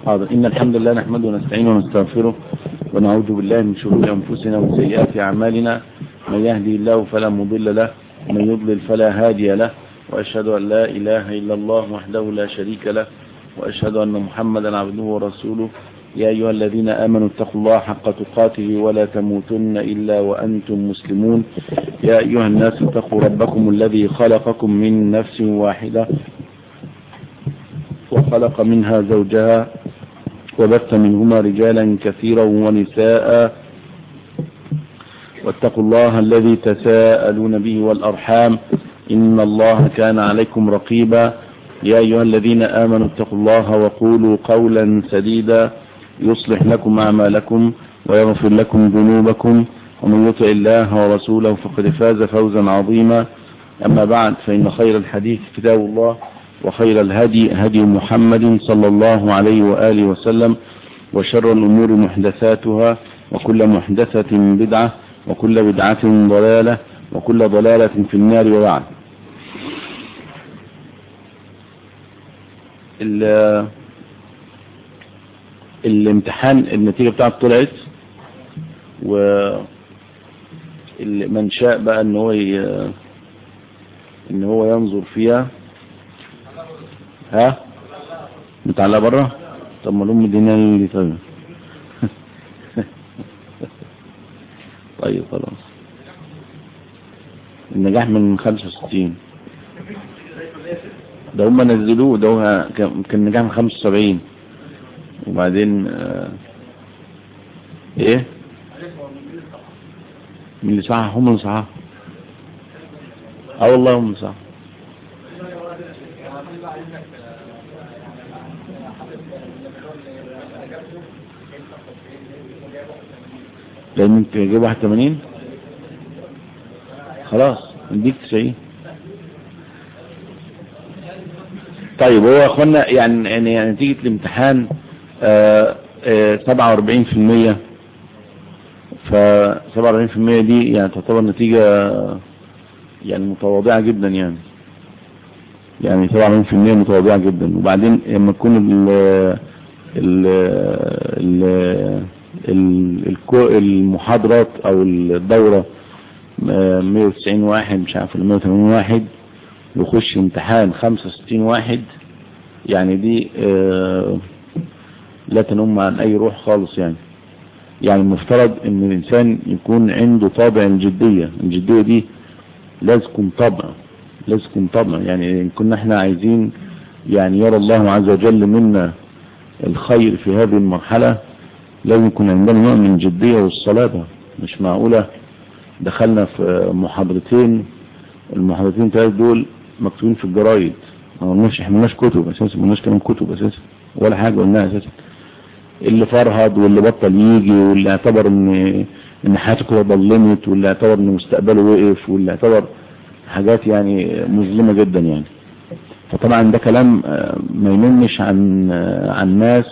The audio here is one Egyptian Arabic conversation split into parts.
حاضر إن الحمد لله نحمده ونستعينه ونستغفره ونعوذ بالله من شرور أنفسنا وسيئات أعمالنا من يهدي الله فلا مضل له ومن يضلل فلا هادي له وأشهد أن لا إله إلا الله وحده لا شريك له وأشهد أن محمدا عبده ورسوله يا أيها الذين آمنوا اتقوا الله حق تقاته ولا تموتن إلا وأنتم مسلمون يا أيها الناس اتقوا ربكم الذي خلقكم من نفس واحدة وخلق منها زوجها وبث منهما رجالا كثيرا ونساء واتقوا الله الذي تساءلون به والأرحام إن الله كان عليكم رقيبا يا أيها الذين آمنوا اتقوا الله وقولوا قولا سديدا يصلح لكم أعمالكم ويغفر لكم ذنوبكم ومن يطع الله ورسوله فقد فاز فوزا عظيما أما بعد فإن خير الحديث كتاب الله وخير الهدي هدي محمد صلى الله عليه وآله وسلم وشر الأمور محدثاتها وكل محدثة بدعة وكل بدعة ضلالة وكل ضلالة في النار وبعد الامتحان النتيجة بتاعته طلعت و من شاء بقى ان هو ي... ان هو ينظر فيها ها متعلقة بره طب ما الام دينا اللي طيب طيب خلاص النجاح من 65 ده هم نزلوه ده هو كان نجاح من 75 وبعدين آه ايه من اللي صح هم اللي صح اه والله هم اللي صح لان انت جايب 81 خلاص نديك 90 طيب هو يا اخوانا يعني يعني نتيجة الامتحان سبعة واربعين في المية فسبعة واربعين في المية دي يعني تعتبر نتيجة يعني متواضعة جدا يعني يعني سبعة واربعين في المية متواضعة جدا وبعدين لما تكون ال ال ال المحاضرات او الدورة 190 واحد مش عارف 180 واحد ويخش امتحان 65 واحد يعني دي اه لا تنم عن اي روح خالص يعني يعني المفترض ان الانسان يكون عنده طابع الجدية الجدية دي لازم تكون طبع لازم تكون طبع يعني ان كنا احنا عايزين يعني يرى الله عز وجل منا الخير في هذه المرحلة لازم يكون عندنا نوع من الجدية والصلابة مش معقولة دخلنا في محاضرتين المحاضرتين ثلاث دول مكتوبين في الجرايد ما قلناش احنا مالناش كتب اساسا ما قلناش كلام كتب اساسا ولا حاجة قلناها اساسا اللي فرهد واللي بطل يجي واللي اعتبر ان ان حياته كده ضلمت واللي اعتبر ان مستقبله وقف واللي اعتبر حاجات يعني مظلمة جدا يعني فطبعا ده كلام ما ينمش عن عن ناس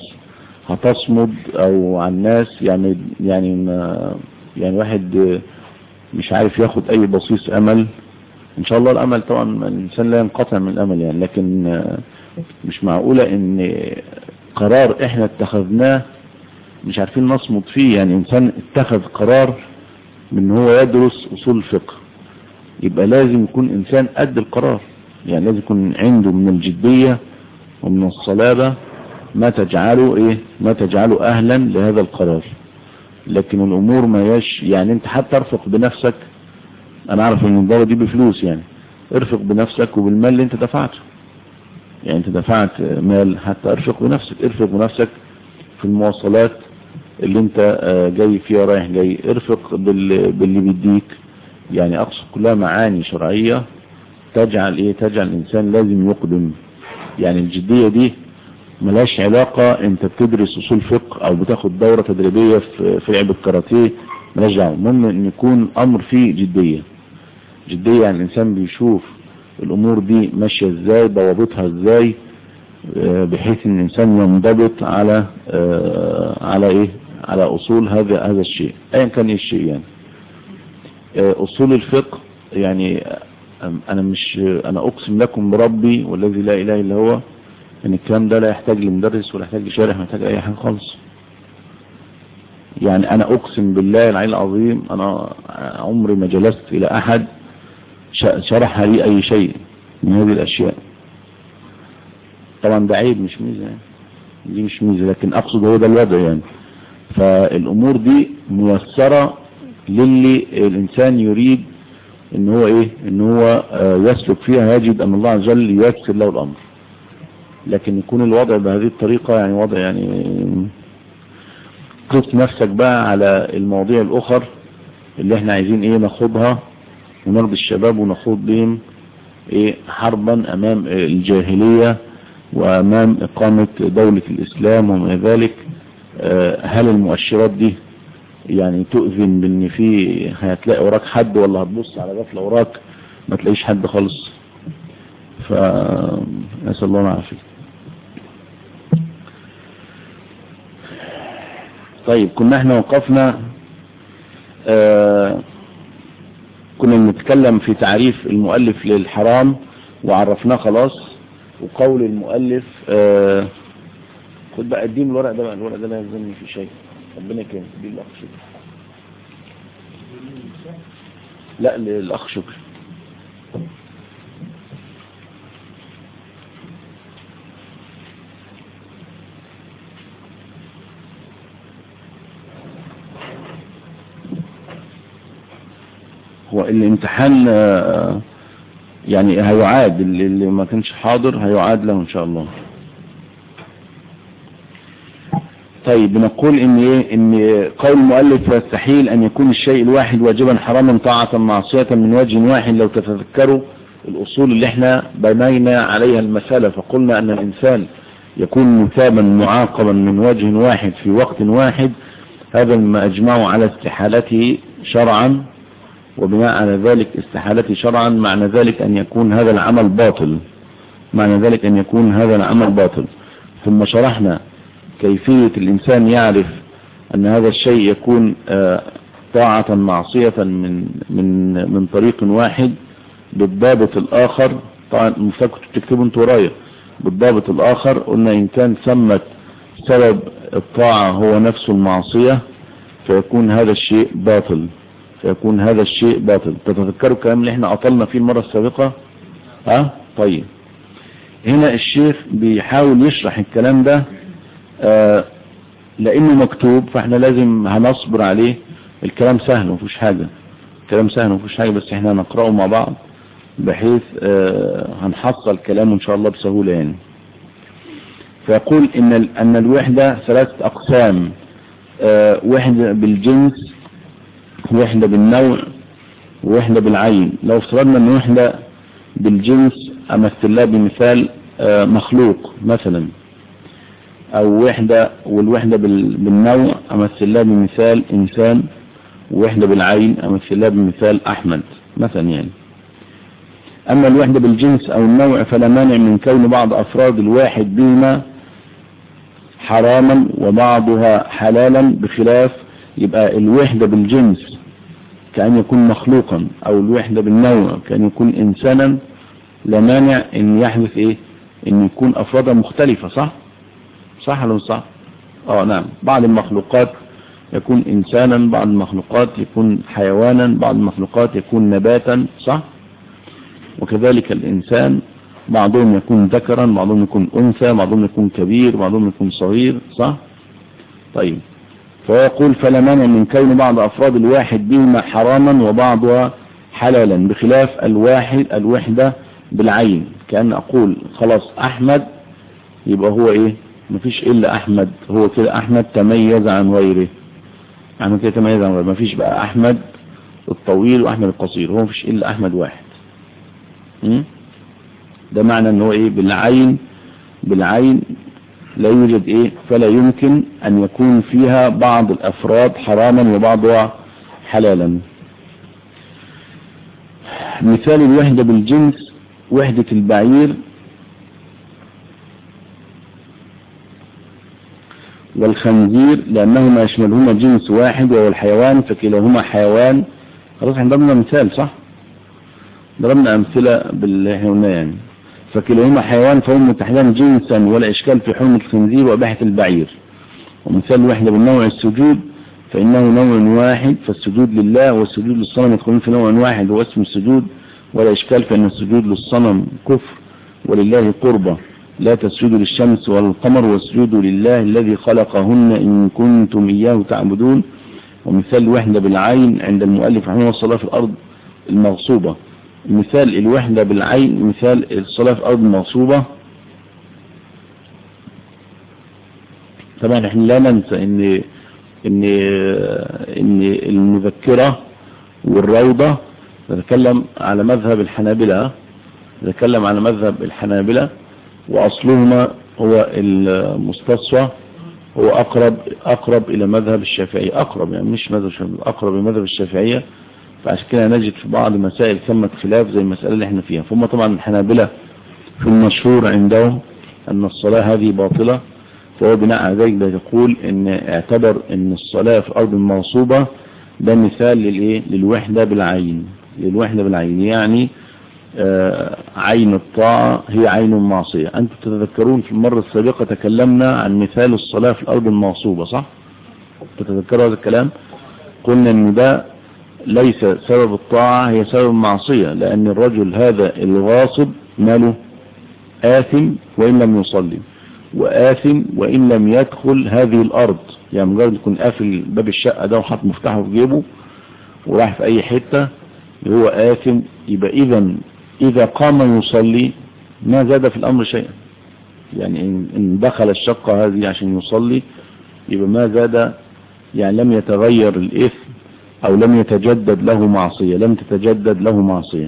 هتصمد او عن ناس يعني يعني ما يعني واحد مش عارف ياخد اي بصيص امل ان شاء الله الامل طبعا الانسان لا ينقطع من الامل يعني لكن مش معقولة ان قرار احنا اتخذناه مش عارفين نصمد فيه يعني انسان اتخذ قرار من هو يدرس اصول الفقه يبقى لازم يكون انسان قد القرار يعني لازم يكون عنده من الجدية ومن الصلابة ما تجعله ايه ما تجعله اهلا لهذا القرار لكن الامور ما يش يعني انت حتى ارفق بنفسك انا اعرف ان الدورة دي بفلوس يعني ارفق بنفسك وبالمال اللي انت دفعته يعني انت دفعت مال حتى ارفق بنفسك ارفق بنفسك في المواصلات اللي انت جاي فيها رايح جاي ارفق باللي بيديك يعني اقصد كلها معاني شرعية تجعل ايه تجعل الانسان لازم يقدم يعني الجدية دي ملاش علاقة انت بتدرس اصول فقه او بتاخد دورة تدريبية في لعب الكاراتيه ملاش دعوة المهم ان يكون امر فيه جدية جدية يعني الانسان بيشوف الامور دي ماشية ازاي ضوابطها ازاي بحيث ان الانسان ينضبط على على ايه على اصول هذا هذا الشيء ايا كان ايه الشيء يعني اصول الفقه يعني انا مش انا اقسم لكم بربي والذي لا اله الا هو ان الكلام ده لا يحتاج لمدرس ولا يحتاج لشارح ولا يحتاج اي حاجة خالص يعني انا اقسم بالله العلي العظيم انا عمري ما جلست الى احد شرح لي اي شيء من هذه الاشياء طبعا ده عيب مش ميزة يعني دي مش ميزة لكن اقصد هو ده الوضع يعني فالامور دي ميسرة للي الانسان يريد ان هو ايه ان هو يسلك فيها يجد ان الله عز وجل ييسر له الامر لكن يكون الوضع بهذه الطريقة يعني وضع يعني قص نفسك بقى على المواضيع الاخر اللي احنا عايزين ايه ناخدها ونرضي الشباب ونخوض بهم ايه حربا امام الجاهلية وامام اقامة دولة الاسلام وما ذلك اه هل المؤشرات دي يعني تؤذن بان في هتلاقي وراك حد ولا هتبص على غفلة وراك ما تلاقيش حد خالص فنسأل الله العافية طيب كنا احنا وقفنا اه كنا بنتكلم في تعريف المؤلف للحرام وعرفناه خلاص وقول المؤلف اه خد بقى اديني الورق ده بقى الورق ده لا يلزمني في شيء ربنا يكرمك دي الاخ شكري لا للاخ شكري هو الامتحان يعني هيعاد اللي ما كانش حاضر هيعاد له ان شاء الله طيب بنقول ان ايه ان قول المؤلف يستحيل ان يكون الشيء الواحد واجبا حراما طاعة معصية من وجه واحد لو تتذكروا الاصول اللي احنا بنينا عليها المسألة فقلنا ان الانسان يكون مثابا معاقبا من وجه واحد في وقت واحد هذا مما اجمعوا على استحالته شرعا وبناء على ذلك استحالته شرعا معنى ذلك ان يكون هذا العمل باطل معنى ذلك ان يكون هذا العمل باطل ثم شرحنا كيفية الإنسان يعرف أن هذا الشيء يكون طاعة معصية من من من طريق واحد بالضابط الآخر طبعا مفتكر تكتبوا انتوا ورايا بالضابط الآخر قلنا إن كان ثمت سبب الطاعة هو نفس المعصية فيكون هذا الشيء باطل فيكون هذا الشيء باطل تتذكروا الكلام اللي احنا أطلنا فيه المرة السابقة ها أه؟ طيب هنا الشيخ بيحاول يشرح الكلام ده آه لانه مكتوب فاحنا لازم هنصبر عليه الكلام سهل ومفيش حاجة الكلام سهل ومفيش حاجة بس احنا نقرأه مع بعض بحيث آه هنحصل كلامه ان شاء الله بسهولة يعني فيقول ان ان الوحدة ثلاثة اقسام آه وحدة بالجنس وحدة بالنوع ووحدة بالعين لو افترضنا ان وحدة بالجنس امثل لها بمثال مخلوق مثلا او وحدة والوحدة بالنوع امثل لها بمثال انسان ووحدة بالعين امثل لها بمثال احمد مثلا يعني اما الوحدة بالجنس او النوع فلا مانع من كون بعض افراد الواحد بهما حراما وبعضها حلالا بخلاف يبقى الوحدة بالجنس كأن يكون مخلوقا او الوحدة بالنوع كأن يكون انسانا لا مانع ان يحدث ايه ان يكون افرادها مختلفة صح صح ولا مش صح اه نعم بعض المخلوقات يكون انسانا بعض المخلوقات يكون حيوانا بعض المخلوقات يكون نباتا صح وكذلك الانسان بعضهم يكون ذكرا بعضهم يكون انثى بعضهم يكون كبير بعضهم يكون صغير صح طيب فيقول فلا مانع من كون بعض افراد الواحد بهما حراما وبعضها حلالا بخلاف الواحد الوحدة بالعين كأن اقول خلاص احمد يبقى هو ايه مفيش الا احمد هو كده احمد تميز عن غيره احمد كده تميز عن غيره مفيش بقى احمد الطويل واحمد القصير هو مفيش الا احمد واحد م? ده معنى ان هو ايه بالعين بالعين لا يوجد ايه فلا يمكن ان يكون فيها بعض الافراد حراما وبعضها حلالا مثال الوحدة بالجنس وحدة البعير والخنزير لأنهما يشملهما جنس واحد وهو الحيوان فكلاهما حيوان خلاص احنا ضربنا مثال صح ضربنا أمثلة بالحيوان يعني فكلاهما حيوان فهم متحدان جنسا ولا إشكال في حرمة الخنزير وأباحة البعير ومثال الوحدة بالنوع السجود فإنه نوع واحد فالسجود لله والسجود للصنم يدخلون في نوع واحد هو اسم السجود ولا إشكال فإن السجود للصنم كفر ولله قربة لا تسجدوا للشمس والقمر واسجدوا لله الذي خلقهن إن كنتم إياه تعبدون ومثال الوحدة بالعين عند المؤلف رحمه الصلاة في الأرض المغصوبة مثال الوحدة بالعين مثال الصلاة في الأرض المغصوبة طبعا احنا لا ننسى ان ان ان المذكرة والروضة نتكلم على مذهب الحنابلة نتكلم على مذهب الحنابلة وأصلهما هو المستصفى هو أقرب أقرب إلى مذهب الشافعية أقرب يعني مش مذهب الشافعية أقرب إلى مذهب الشافعية فعشان كده نجد في بعض مسائل ثمة خلاف زي المسألة اللي احنا فيها فهم طبعا الحنابلة في المشهور عندهم أن الصلاة هذه باطلة فهو بناء على ذلك بيقول ان اعتبر ان الصلاة في أرض المغصوبة ده مثال للإيه للوحدة بالعين للوحدة بالعين يعني آه عين الطاعة هي عين المعصية أنتم تتذكرون في المرة السابقة تكلمنا عن مثال الصلاة في الأرض المغصوبة صح تتذكروا هذا الكلام قلنا ان ده ليس سبب الطاعة هي سبب المعصية لأن الرجل هذا الغاصب ماله آثم وإن لم يصلي وآثم وإن لم يدخل هذه الأرض يعني مجرد يكون قافل باب الشقة ده وحط مفتاحه في جيبه وراح في أي حتة هو آثم يبقى إذا إذا قام يصلي ما زاد في الأمر شيئا يعني إن دخل الشقة هذه عشان يصلي يبقى ما زاد يعني لم يتغير الإثم أو لم يتجدد له معصية لم تتجدد له معصية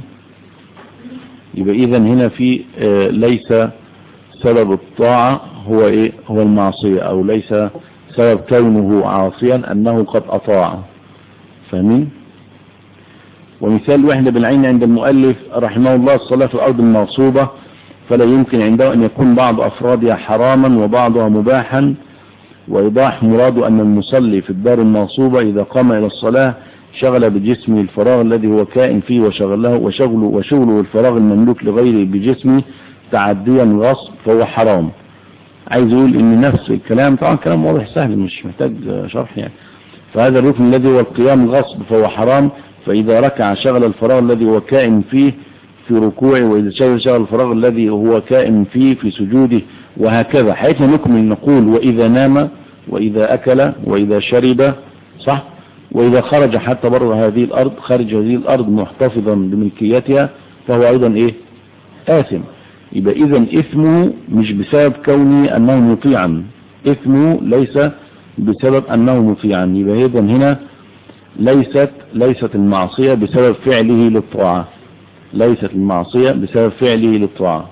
يبقى إذا هنا في آه ليس سبب الطاعة هو إيه هو المعصية أو ليس سبب كونه عاصيا أنه قد أطاع فاهمين ومثال وحدة بالعين عند المؤلف رحمه الله الصلاة في الأرض المغصوبة فلا يمكن عنده أن يكون بعض أفرادها حراما وبعضها مباحا وإيضاح مراد أن المصلي في الدار المغصوبة إذا قام إلى الصلاة شغل بجسمه الفراغ الذي هو كائن فيه وشغله وشغله وشغله الفراغ المملوك لغيره بجسمه تعديا غصب فهو حرام عايز يقول ان نفس الكلام طبعا كلام واضح سهل مش محتاج شرح يعني فهذا الركن الذي هو القيام الغصب فهو حرام فإذا ركع شغل الفراغ الذي هو كائن فيه في ركوعه وإذا شغل شغل الفراغ الذي هو كائن فيه في سجوده وهكذا حيث نكمل نقول وإذا نام وإذا أكل وإذا شرب صح وإذا خرج حتى بر هذه الأرض خارج هذه الأرض محتفظا بملكيتها فهو أيضا إيه آثم يبقى إذا إثمه مش بسبب كونه أنه مطيعا إثمه ليس بسبب أنه مطيعا يبقى إذا هنا ليست ليست المعصية بسبب فعله للطاعة ليست المعصية بسبب فعله للطاعة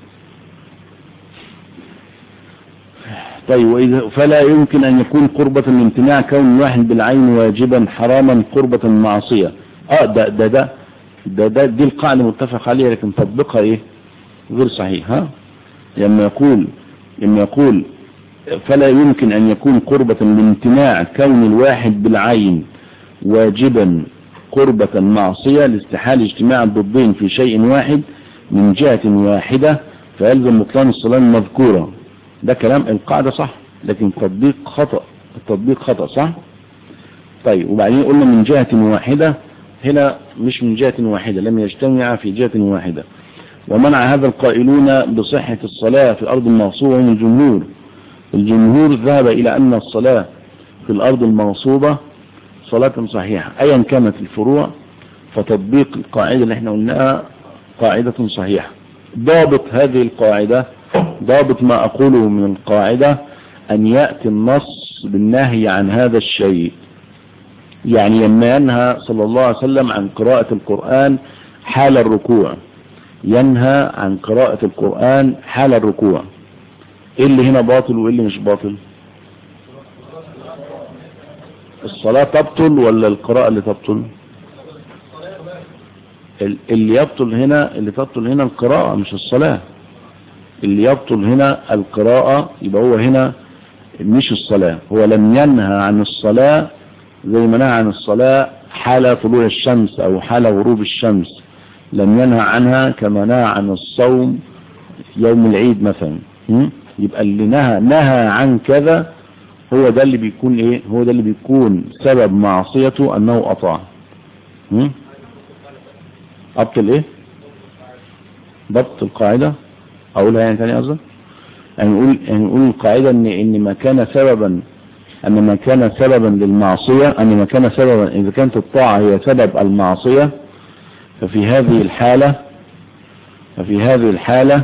طيب وإذا فلا يمكن أن يكون قربة الامتناع كون الواحد بالعين واجبا حراما قربة المعصية اه ده ده ده ده, ده دي القاعدة متفق عليها لكن تطبيقها ايه غير صحيح ها لما يقول لما يقول فلا يمكن أن يكون قربة الامتناع كون الواحد بالعين واجبا قربة معصية لاستحال اجتماع الضدين في شيء واحد من جهة واحدة فيلزم بطلان الصلاة المذكورة ده كلام القاعدة صح لكن تطبيق خطأ التطبيق خطأ صح طيب وبعدين قلنا من جهة واحدة هنا مش من جهة واحدة لم يجتمع في جهة واحدة ومنع هذا القائلون بصحة الصلاة في الأرض المغصوبة من الجمهور الجمهور ذهب إلى أن الصلاة في الأرض المغصوبة صلاة صحيحة أيا كانت الفروع فتطبيق القاعدة اللي احنا قلناها قاعدة صحيحة ضابط هذه القاعدة ضابط ما أقوله من القاعدة أن يأتي النص بالنهي عن هذا الشيء يعني لما ينهى صلى الله عليه وسلم عن قراءة القرآن حال الركوع ينهى عن قراءة القرآن حال الركوع ايه اللي هنا باطل وايه اللي مش باطل الصلاة تبطل ولا القراءة اللي تبطل اللي يبطل هنا اللي تبطل هنا القراءة مش الصلاة اللي يبطل هنا القراءة يبقى هو هنا مش الصلاة هو لم ينهى عن الصلاة زي ما نهى عن الصلاة حال طلوع الشمس او حال غروب الشمس لم ينهى عنها كما نهى عن الصوم يوم العيد مثلا م? يبقى اللي نهى نهى عن كذا هو ده اللي بيكون ايه هو ده اللي بيكون سبب معصيته انه اطاع م? ابطل ايه ضبط القاعدة اقولها يعني تاني قصدك يعني نقول يعني نقول القاعدة ان ان ما كان سببا ان ما كان سببا للمعصية ان ما كان سببا اذا كانت الطاعة هي سبب المعصية ففي هذه الحالة ففي هذه الحالة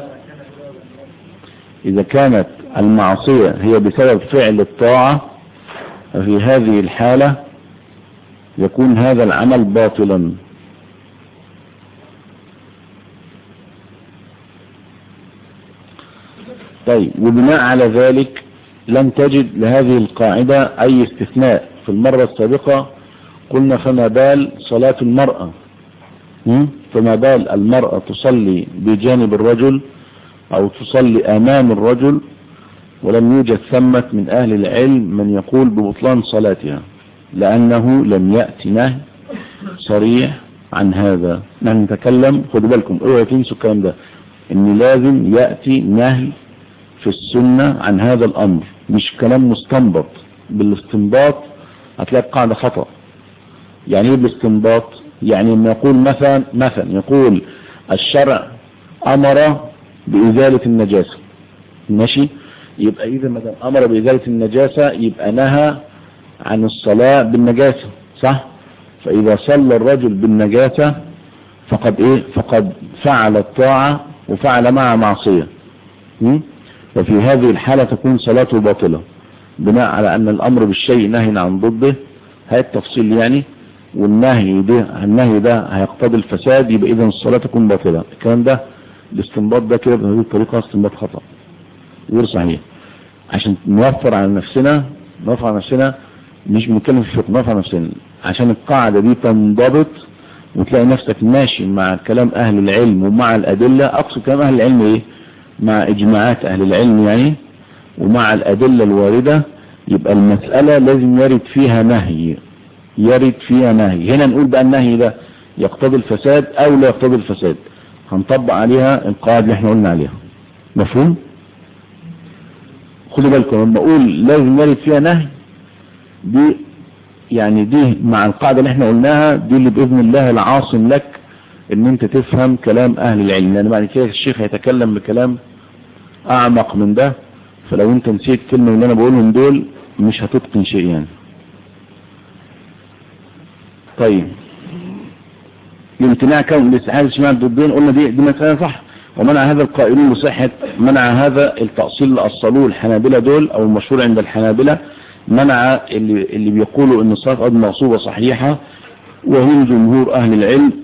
إذا كانت المعصية هي بسبب فعل الطاعة ففي هذه الحالة يكون هذا العمل باطلا طيب وبناء على ذلك لم تجد لهذه القاعدة أي استثناء في المرة السابقة قلنا فما بال صلاة المرأة فما بال المرأة تصلي بجانب الرجل أو تصلي أمام الرجل ولم يوجد ثمة من أهل العلم من يقول ببطلان صلاتها لأنه لم يأتي نهي صريح عن هذا نحن نتكلم خدوا بالكم اوعوا تنسوا الكلام ده ان لازم يأتي نهي في السنة عن هذا الأمر مش كلام مستنبط بالاستنباط هتلاقي قاعدة خطأ يعني ايه بالاستنباط يعني لما يقول مثلا مثلا يقول الشرع أمر بإزالة النجاسة ماشي يبقى إذا مثلا أمر بإزالة النجاسة يبقى نهى عن الصلاة بالنجاسة صح فإذا صلى الرجل بالنجاسة فقد إيه فقد فعل الطاعة وفعل مع معصية وفي هذه الحالة تكون صلاته باطلة بناء على أن الأمر بالشيء نهي عن ضده هاي التفصيل يعني والنهي ده النهي ده هيقتضي الفساد يبقى إذا الصلاة تكون باطلة الكلام ده الاستنباط ده كده بهذه الطريقة استنباط خطأ غير صحيح عشان نوفر على نفسنا نوفر على نفسنا مش بنتكلم في الفقه نوفر على نفسنا عشان القاعدة دي تنضبط وتلاقي نفسك ماشي مع كلام أهل العلم ومع الأدلة أقصد كلام أهل العلم إيه مع إجماعات أهل العلم يعني ومع الأدلة الواردة يبقى المسألة لازم يرد فيها نهي يرد فيها نهي هنا نقول بقى النهي ده يقتضي الفساد أو لا يقتضي الفساد هنطبق عليها القاعدة اللي احنا قلنا عليها مفهوم خدوا بالكم لما اقول لازم يرد فيها نهي دي يعني دي مع القاعدة اللي احنا قلناها دي اللي بإذن الله العاصم لك ان انت تفهم كلام اهل العلم لان بعد كده الشيخ هيتكلم بكلام اعمق من ده فلو انت نسيت كلمة من اللي انا بقولهم دول مش هتتقن شيء يعني طيب الامتناع كون الاستحالة الشمال ضدين قلنا دي دي مسألة صح ومنع هذا القائلون بصحة منع هذا التأصيل اللي أصلوه الحنابلة دول أو المشهور عند الحنابلة منع اللي, اللي بيقولوا ان الصلاة قد مغصوبة صحيحة وهم جمهور أهل العلم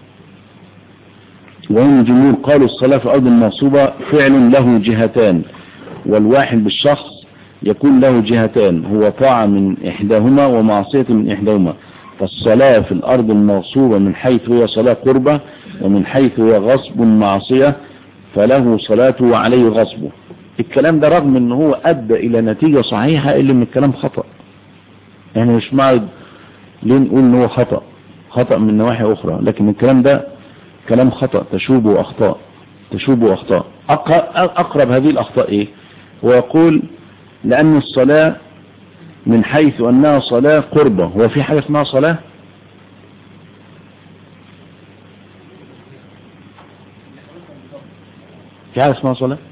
وهم جمهور قالوا الصلاة في أرض المغصوبة فعل له جهتان والواحد بالشخص يكون له جهتان هو طاعة من إحداهما ومعصية من إحداهما فالصلاة في الأرض المغصوبة من حيث هي صلاة قربة ومن حيث هي غصب معصية فله صلاته وعليه غصبه الكلام ده رغم ان هو ادى الى نتيجة صحيحة اللي من الكلام خطأ يعني مش معد ليه نقول ان هو خطأ خطأ من نواحي اخرى لكن الكلام ده كلام خطأ تشوبه اخطاء تشوبه اخطاء اقرب هذه الاخطاء ايه هو يقول لان الصلاة من حيث انها صلاة قربة هو في حاجة اسمها صلاة في حاجة اسمها صلاة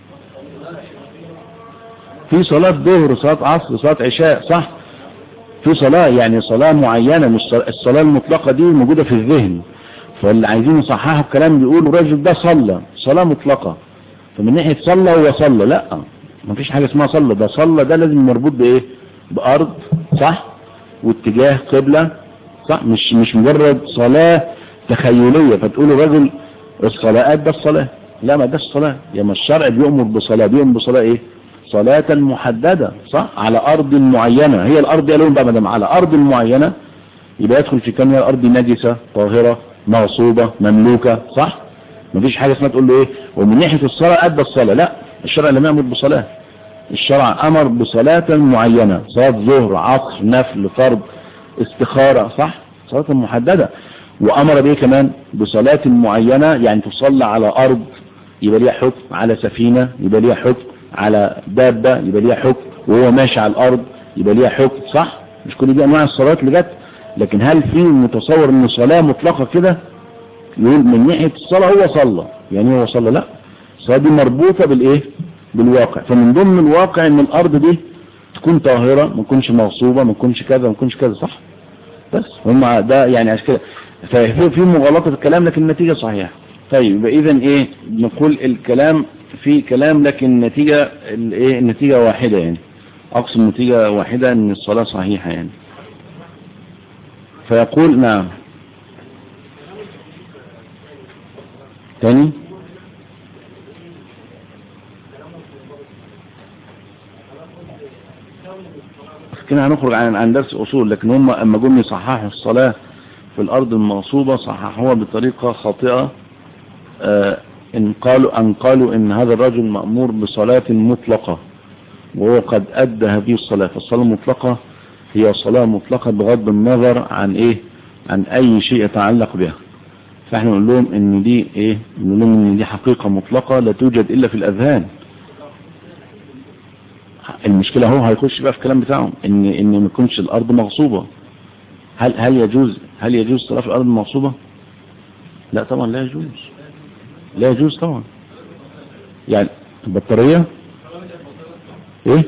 في صلاة ظهر صلاة عصر صلاة عشاء صح في صلاة يعني صلاة معينة مش الصلاة المطلقة دي موجودة في الذهن فاللي عايزين يصححوا الكلام بيقولوا الراجل ده صلى صلاة مطلقة فمن ناحية صلى هو صلى لا ما فيش حاجة اسمها صلى ده صلى ده لازم مربوط بايه بأرض صح واتجاه قبلة صح مش مش مجرد صلاة تخيلية فتقول الراجل الصلاة ده الصلاة لا ما ده الصلاة يعني الشرع بيأمر بصلاة بيأمر بصلاة ايه صلاة محددة صح على أرض معينة هي الأرض يا لون بقى مدام على أرض معينة يبقى يدخل في كم الأرض نجسة طاهرة مغصوبة مملوكة صح مفيش حاجة اسمها تقول له ايه ومن ناحية الصلاة أدى الصلاة لا الشرع لم يأمر بصلاة الشرع أمر بصلاة معينة صلاة ظهر عصر نفل فرض استخارة صح صلاة محددة وأمر به كمان بصلاة معينة يعني تصلى على أرض يبقى ليها حكم على سفينة يبقى ليها حكم على دابة يبقى ليها حكم وهو ماشي على الأرض يبقى ليها حكم صح مش كل دي أنواع الصلاة اللي جت لكن هل في متصور ان صلاة مطلقة كده يقول من ناحية الصلاة هو صلى يعني هو صلى لا الصلاة دي مربوطة بالايه بالواقع فمن ضمن الواقع ان الارض دي تكون طاهرة ما تكونش مغصوبة ما تكونش كذا ما تكونش كذا صح بس هم ده يعني عشان كده ففي في مغالطة الكلام لكن النتيجة صحيحة طيب يبقى اذا ايه نقول الكلام في كلام لكن النتيجة الايه النتيجة واحدة يعني اقصد النتيجة واحدة ان الصلاة صحيحة يعني فيقول نعم تاني كنا هنخرج عن عن درس اصول لكن هم اما جم يصححوا الصلاة في الارض المغصوبة صححوها بطريقة خاطئة آه ان قالوا ان قالوا ان هذا الرجل مأمور بصلاة مطلقة وهو قد ادى هذه الصلاة فالصلاة المطلقة هي صلاة مطلقة بغض النظر عن ايه عن اي شيء يتعلق بها فاحنا نقول لهم ان دي ايه نقول لهم ان دي حقيقة مطلقة لا توجد الا في الاذهان المشكلة هو هيخش بقى في الكلام بتاعهم ان ان ما يكونش الارض مغصوبة هل هل يجوز هل يجوز صلاة في الارض المغصوبة لا طبعا لا يجوز لا يجوز طبعا يعني البطارية ايه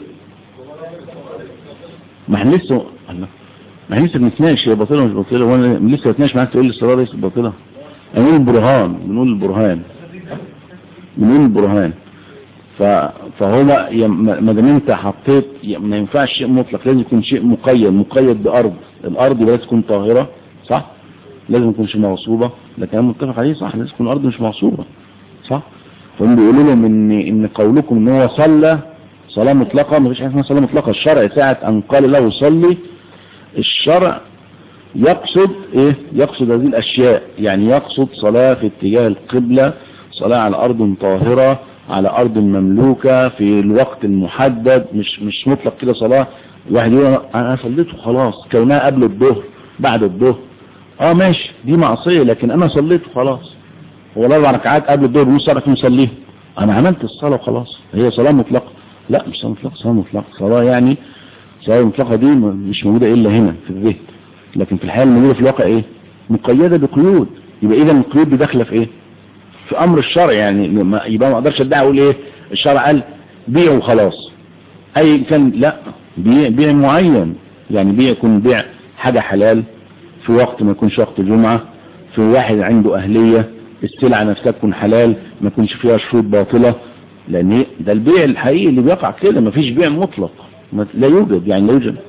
ما احنا لسه ما احنا لسه بنتناقش هي باطله مش باطله وانا لسه بتناقش معاك تقول لي الصلاه ليست باطله بنقول البرهان بنقول البرهان بنقول البرهان ف فهو ما دام انت حطيت ما ينفعش شيء مطلق لازم يكون شيء مقيد مقيد بارض الارض يبقى لازم تكون طاهره صح لازم يكون شيء مغصوبه لكن انا متفق عليه صح لازم تكون الارض مش مغصوبه صح فهم بيقولوا لهم ان ان قولكم ان هو صلى صلاة مطلقة ما فيش حاجة اسمها صلاة مطلقة الشرع ساعة أن قال له صلي الشرع يقصد إيه يقصد هذه الأشياء يعني يقصد صلاة في اتجاه القبلة صلاة على أرض طاهرة على أرض مملوكة في الوقت المحدد مش مش مطلق كده صلاة الواحد يقول أنا صليت وخلاص كونها قبل الظهر بعد الظهر اه ماشي دي معصية لكن أنا صليت وخلاص هو الأربع ركعات قبل الظهر نص ساعة مصليه أنا عملت الصلاة وخلاص هي صلاة مطلقة لا مش صلاة مطلقة صلاة مطلقة صلاة يعني صلاة مطلقة دي مش موجودة إلا هنا في الذهن لكن في الحياة الموجودة في الواقع إيه مقيدة بقيود يبقى إذا القيود دي داخلة في إيه في أمر الشرع يعني يبقى ما أقدرش أدعي أقول إيه الشرع قال بيع وخلاص أي كان لا بيع بيع معين يعني بيع يكون بيع حاجة حلال في وقت ما يكونش وقت الجمعة في واحد عنده أهلية السلعة نفسها تكون حلال ما يكونش فيها شروط باطلة لان ده البيع الحقيقي اللي بيقع كده مفيش بيع مطلق لا يوجد يعني لا يوجد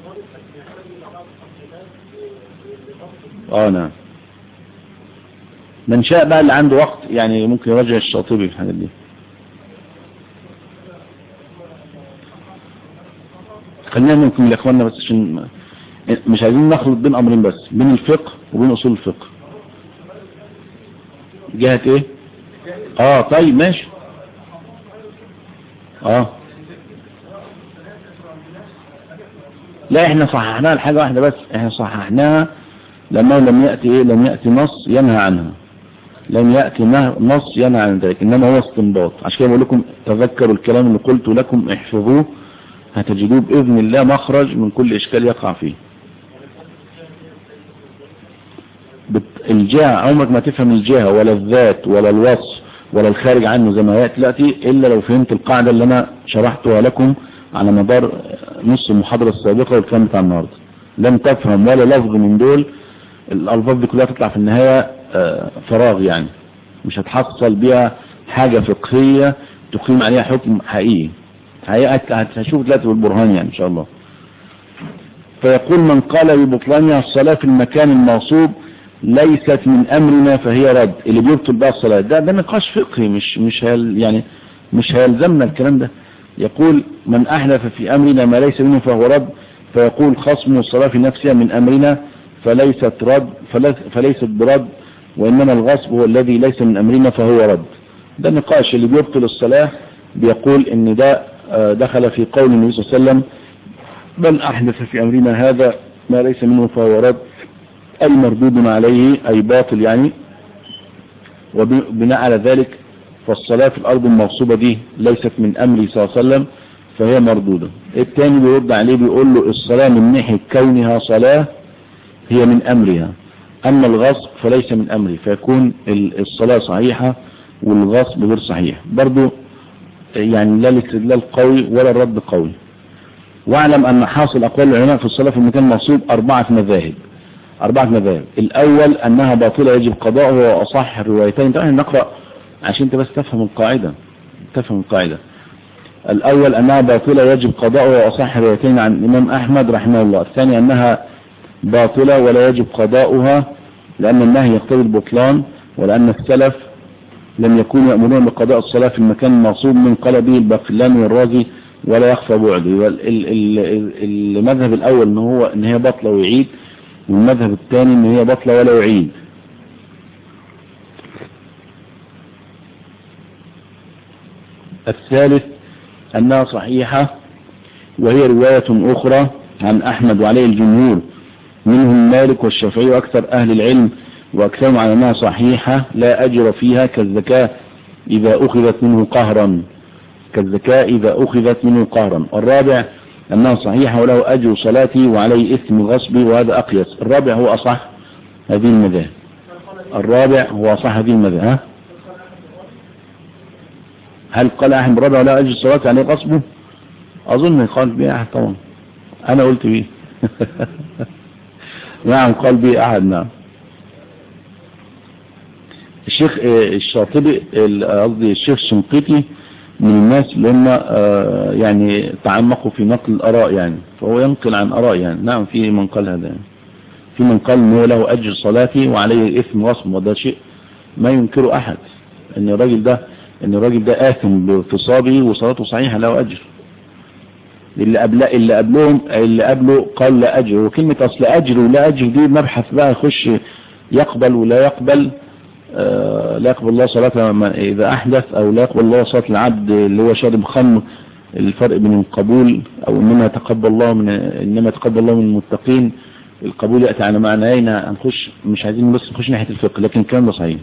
اه نعم من شاء بقى اللي عنده وقت يعني ممكن يراجع الشاطبي في الحاجات دي خلينا ممكن لاخواننا بس عشان مش عايزين نخلط بين امرين بس بين الفقه وبين اصول الفقه جهة ايه اه طيب ماشي اه لا احنا صححناها لحاجة واحدة بس احنا صححناها لما لم يأتي ايه لم يأتي نص ينهى عنها لم يأتي نص ينهى عن ذلك انما هو استنباط عشان كده بقول لكم تذكروا الكلام اللي قلت لكم احفظوه هتجدوه بإذن الله مخرج من كل إشكال يقع فيه الجهة عمرك ما تفهم الجهة ولا الذات ولا الوصف ولا الخارج عنه زي ما يأتي دلوقتي إلا لو فهمت القاعدة اللي أنا شرحتها لكم على مدار نص المحاضرة السابقة والكلام بتاع النهاردة لم تفهم ولا لفظ من دول الألفاظ دي كلها تطلع في النهاية فراغ يعني مش هتحصل بيها حاجة فقهية تقيم عليها حكم حقيقي هتشوف دلوقتي بالبرهان يعني إن شاء الله فيقول من قال ببطلانها الصلاة في المكان المغصوب ليست من أمرنا فهي رد اللي بيبطل بقى الصلاة ده ده نقاش فقهي مش مش هيل يعني مش هيلزمنا الكلام ده يقول من أحدث في أمرنا ما ليس منه فهو رد فيقول خصم الصلاة في نفسها من أمرنا فليست رد فليست برد وإنما الغصب هو الذي ليس من أمرنا فهو رد ده نقاش اللي بيبطل الصلاة بيقول ان ده دخل في قول النبي صلى الله عليه وسلم من أحدث في أمرنا هذا ما ليس منه فهو رد أي مردود عليه أي باطل يعني وبناء على ذلك فالصلاة في الأرض المغصوبة دي ليست من أمره صلى الله عليه وسلم فهي مردودة الثاني بيرد عليه بيقول له الصلاة من ناحية كونها صلاة هي من أمرها أما الغصب فليس من أمره فيكون الصلاة صحيحة والغصب غير صحيح برضو يعني لا الاستدلال قوي ولا الرد قوي واعلم أن حاصل أقوال العلماء في الصلاة في المكان المغصوب أربعة مذاهب أربعة مذاهب الأول أنها باطلة يجب قضاؤها وأصح الروايتين طبعا نقرأ عشان انت بس تفهم القاعدة تفهم القاعدة الأول أنها باطلة يجب قضاؤها وأصح الروايتين عن الإمام أحمد رحمه الله الثاني أنها باطلة ولا يجب قضاؤها لأن النهي يقتضي البطلان ولأن السلف لم يكونوا يأمرون بقضاء الصلاة في المكان المغصوب من قال به الباقلاني والرازي ولا يخفى بعده المذهب الأول ان هو ان هي بطلة ويعيد والمذهب الثاني ان هي بطلة ولا يعيد الثالث أنها صحيحة وهي رواية أخرى عن أحمد وعليه الجمهور منهم مالك والشافعي وأكثر أهل العلم وأكثرهم على أنها صحيحة لا أجر فيها كالزكاة إذا أخذت منه قهرا كالزكاة إذا أخذت منه قهرا الرابع أنها صحيحة وله أجر صلاتي وعليه إثم غصبي وهذا أقيس الرابع هو أصح هذه المذاهب الرابع هو أصح هذه المذاهب هل قال أحد الرابع ولا أجر صلاتي عليه غصبه أظن قال به أحد طبعا أنا قلت به نعم قال به أحد نعم الشيخ الشاطبي قصدي الشيخ الشنقيطي من الناس اللي هم يعني تعمقوا في نقل الآراء يعني فهو ينقل عن آراء يعني نعم في من قال هذا يعني في من قال انه له أجر صلاتي وعليه إثم وصم وده شيء ما ينكره أحد ان الراجل ده ان الراجل ده آثم باغتصابه وصلاته صحيحة له أجر اللي قبل اللي قبلهم اللي قبله قال لا أجر وكلمة أصل أجر ولا أجر دي مبحث بقى يخش يقبل ولا يقبل آه لا يقبل الله صلاة إذا أحدث أو لا يقبل الله صلاة العبد اللي هو شارب خمر الفرق بين القبول أو إنما يتقبل الله من إنما يتقبل الله من المتقين القبول يأتي على معنيين هنخش مش عايزين بس نخش ناحية الفقه لكن الكلام ده صحيح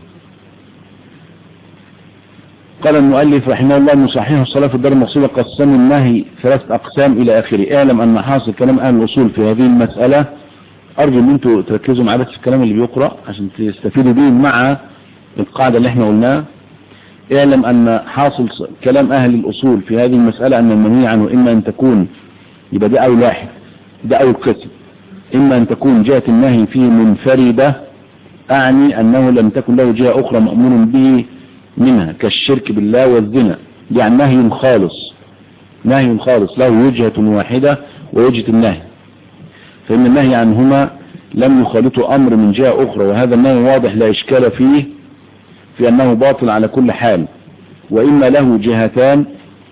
قال المؤلف رحمه الله أن صحيح الصلاة في الدار المقصودة قسم النهي ثلاثة أقسام إلى آخره اعلم أن حاصل كلام أهل الأصول في هذه المسألة أرجو أن أنتم تركزوا معاه بس في الكلام اللي بيقرأ عشان تستفيدوا به مع القاعدة اللي احنا قلناها اعلم أن حاصل كلام أهل الأصول في هذه المسألة أن المنهي عنه إما أن تكون يبقى ده أول واحد ده أول قسم إما أن تكون جهة النهي فيه منفردة أعني أنه لم تكن له جهة أخرى مأمور به منها كالشرك بالله والزنا يعني نهي خالص نهي خالص له وجهة واحدة ووجهة النهي فإن النهي عنهما لم يخالطه أمر من جهة أخرى وهذا النهي واضح لا إشكال فيه في أنه باطل على كل حال وإما له جهتان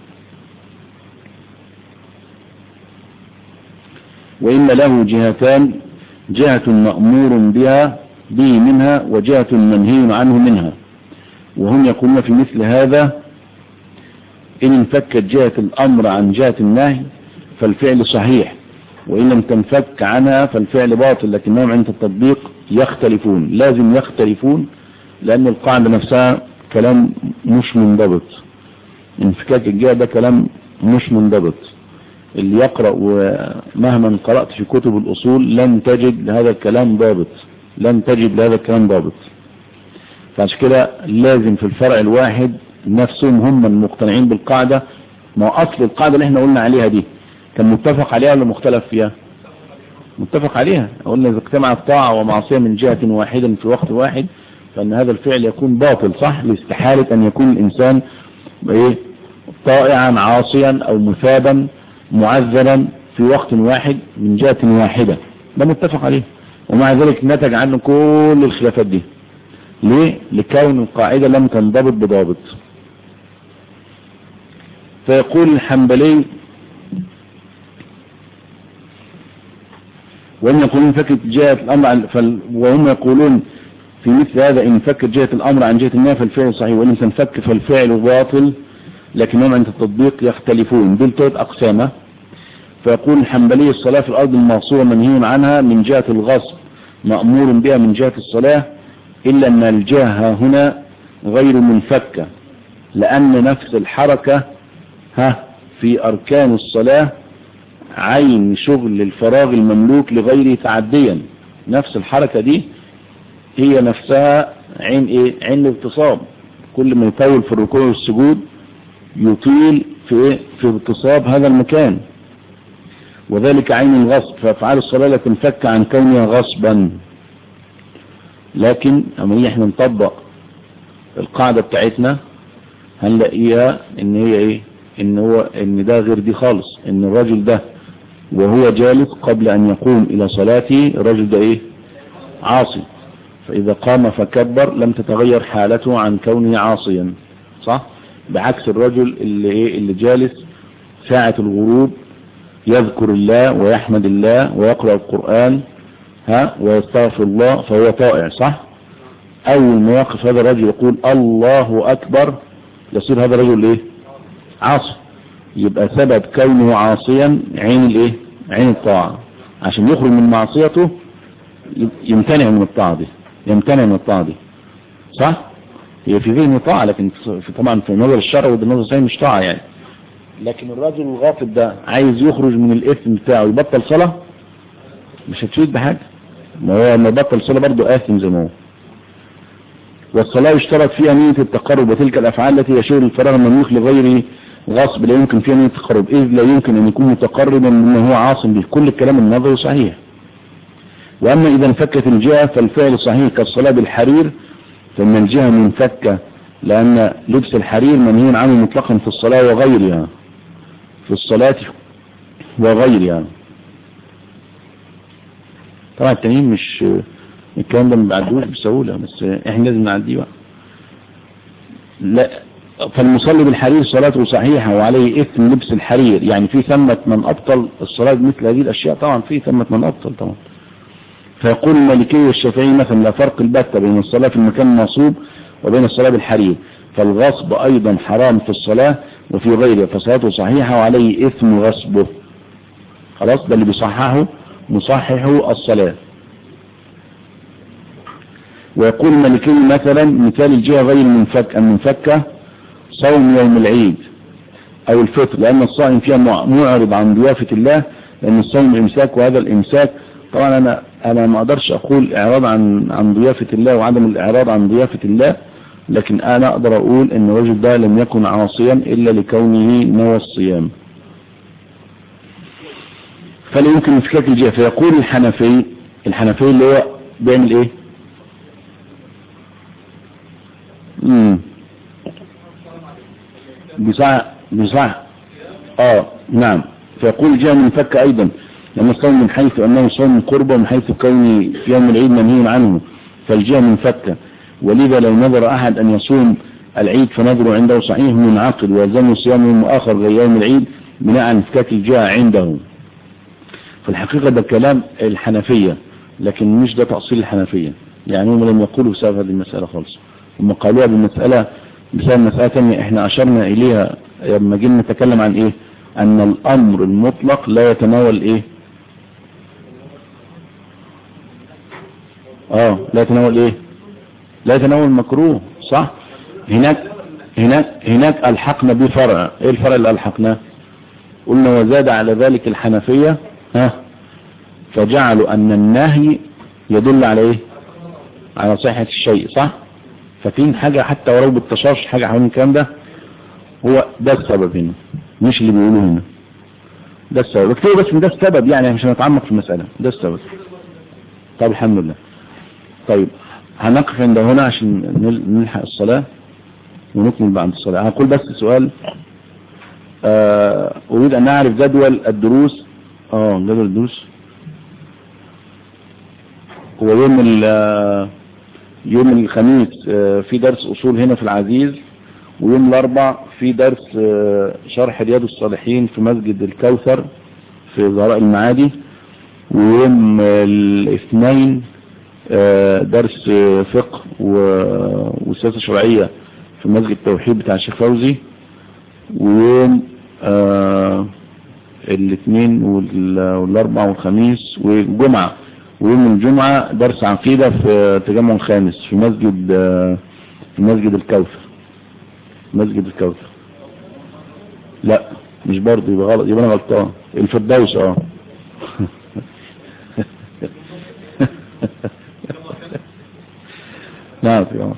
وإما له جهتان جهة مأمور بها به منها وجهة منهي عنه منها وهم يقولون في مثل هذا إن انفكت جهة الأمر عن جهة النهي فالفعل صحيح وإن لم تنفك عنها فالفعل باطل لكنهم عند التطبيق يختلفون لازم يختلفون لأن القاعدة نفسها كلام مش منضبط انفكاك الجهة ده كلام مش منضبط اللي يقرأ ومهما قرأت في كتب الأصول لن تجد لهذا الكلام ضابط لن تجد لهذا الكلام ضابط فعشان كده لازم في الفرع الواحد نفسهم هم المقتنعين بالقاعدة ما أصل القاعدة اللي احنا قلنا عليها دي كان متفق عليها ولا مختلف فيها متفق عليها قلنا إذا اجتمعت طاعة ومعصية من جهة واحدة في وقت واحد فأن هذا الفعل يكون باطل صح لاستحالة أن يكون الإنسان ايه طائعا عاصيا أو مثابا معذبا في وقت واحد من جهة واحدة ده متفق عليه ومع ذلك نتج عنه كل الخلافات دي ليه لكون القاعدة لم تنضبط بضابط فيقول الحنبلي وهم يقولون فكت جهة الأمر فال... وهم يقولون في مثل هذا إن فكت جهة الأمر عن جهة النهي فالفعل صحيح وإن تنفك فالفعل باطل لكنهم عند التطبيق يختلفون دول ثلاث أقسامه فيقول الحنبلي الصلاة في الأرض المعصومة منهي عنها من جهة الغصب مأمور بها من جهة الصلاة إلا أن الجهة هنا غير منفكة لأن نفس الحركة ها في أركان الصلاة عين شغل الفراغ المملوك لغيره تعديا نفس الحركة دي هي نفسها عين ايه عين الاغتصاب كل ما يطول في الركوع والسجود يطيل في ايه في اغتصاب هذا المكان وذلك عين الغصب فافعال الصلاة لا تنفك عن كونها غصبا لكن اما احنا نطبق القاعدة بتاعتنا هنلاقيها ان هي ايه ان هو ان ده غير دي خالص ان الرجل ده وهو جالس قبل ان يقوم الى صلاته الرجل ده ايه عاصي فاذا قام فكبر لم تتغير حالته عن كونه عاصيا صح بعكس الرجل اللي ايه اللي جالس ساعة الغروب يذكر الله ويحمد الله ويقرأ القرآن ها ويستغفر الله فهو طائع صح اول ما يقف هذا الرجل يقول الله اكبر يصير هذا الرجل ايه عاصي يبقى سبب كونه عاصيا عين الايه عين الطاعة عشان يخرج من معصيته يمتنع من الطاعة دي يمتنع من الطاعة دي صح هي في ذهن طاعة لكن في طبعا في نظر الشرع وده نظر الشرع مش طاعة يعني لكن الراجل الغافل ده عايز يخرج من الاثم بتاعه يبطل صلاة مش هتفيد بحاجة ما هو لما بطل صلاة برضه آثم زي ما هو والصلاة يشترط فيها نية التقرب وتلك الأفعال التي يشير الفراغ المملوك لغيره غصب لا يمكن فيها نية التقرب إذ لا يمكن أن يكون متقربا مما هو عاصم به كل الكلام النظري صحيح وأما إذا انفكت الجهة فالفعل صحيح كالصلاة بالحرير فإن الجهة منفكة لأن لبس الحرير منهي عنه مطلقا في الصلاة وغيرها في الصلاة وغيرها طبعا التانيين مش الكلام ده ما بيعدوش بسهولة بس احنا لازم نعديه بقى لا فالمصلي بالحرير صلاته صحيحة وعليه اثم لبس الحرير يعني في ثمة من ابطل الصلاة بمثل هذه الاشياء طبعا في ثمة من ابطل طبعا فيقول المالكي والشافعي مثلا لا فرق البتة بين الصلاة في المكان المنصوب وبين الصلاة بالحرير فالغصب ايضا حرام في الصلاة وفي غيرها فصلاته صحيحة وعليه اثم غصبه خلاص ده اللي بيصححه مصححه الصلاة ويقول المالكي مثلا مثال الجهة غير المنفك المنفكة صوم يوم العيد او الفطر لان الصائم فيها معرض عن ضيافة الله لان الصوم امساك وهذا الامساك طبعا انا انا ما اقدرش اقول اعراض عن عن ضيافة الله وعدم الاعراض عن ضيافة الله لكن انا اقدر اقول ان الرجل ده لم يكن عاصيا الا لكونه نوى الصيام فلا يمكن انفكاك الجهة فيقول الحنفي الحنفي اللي هو بيعمل ايه امم بصح بصح اه نعم فيقول جاء من فك ايضا لما الصوم من حيث انه صوم قربة من حيث كوني في يوم العيد منهي عنه فالجاء من فك ولذا لو نظر احد ان يصوم العيد فنظره عنده صحيح منعقد ويلزم صيام يوم اخر غير يوم العيد بناء على انفكاك الجاء عنده في الحقيقة ده كلام الحنفية لكن مش ده تأصيل الحنفية يعني هم لم يقولوا بسبب هذه المسألة خالص هم قالوها بالمسألة بسبب مسألة تانية احنا أشرنا إليها لما جينا نتكلم عن ايه أن الأمر المطلق لا يتناول ايه اه لا يتناول ايه لا يتناول مكروه صح هناك هناك هناك ألحقنا بفرع ايه الفرع اللي ألحقناه قلنا وزاد على ذلك الحنفية ها فجعلوا أن النهي يدل على ايه على صحة الشيء صح ففين حاجة حتى ولو بالتشاش حاجة حوالين الكلام ده هو ده السبب هنا مش اللي بيقولوه هنا ده السبب اكتبوا بس ده السبب يعني مش هنتعمق في المسألة ده السبب طيب الحمد لله طيب هنقف عند هنا عشان نلحق الصلاة ونكمل بعد الصلاة هقول بس سؤال آه أريد أن أعرف جدول الدروس اه جدول الدروس هو يوم يوم الخميس في درس أصول هنا في العزيز ويوم الأربع في درس شرح رياض الصالحين في مسجد الكوثر في زهراء المعادي ويوم الاثنين درس فقه وسياسة شرعية في مسجد التوحيد بتاع الشيخ فوزي ويوم الاثنين والاربع والخميس والجمعة ويوم الجمعة درس عقيدة في تجمع خامس في مسجد في مسجد الكوثر مسجد الكوثر لا مش برضه يبقى غلط يبقى انا غلطان الفردوس اه نعم في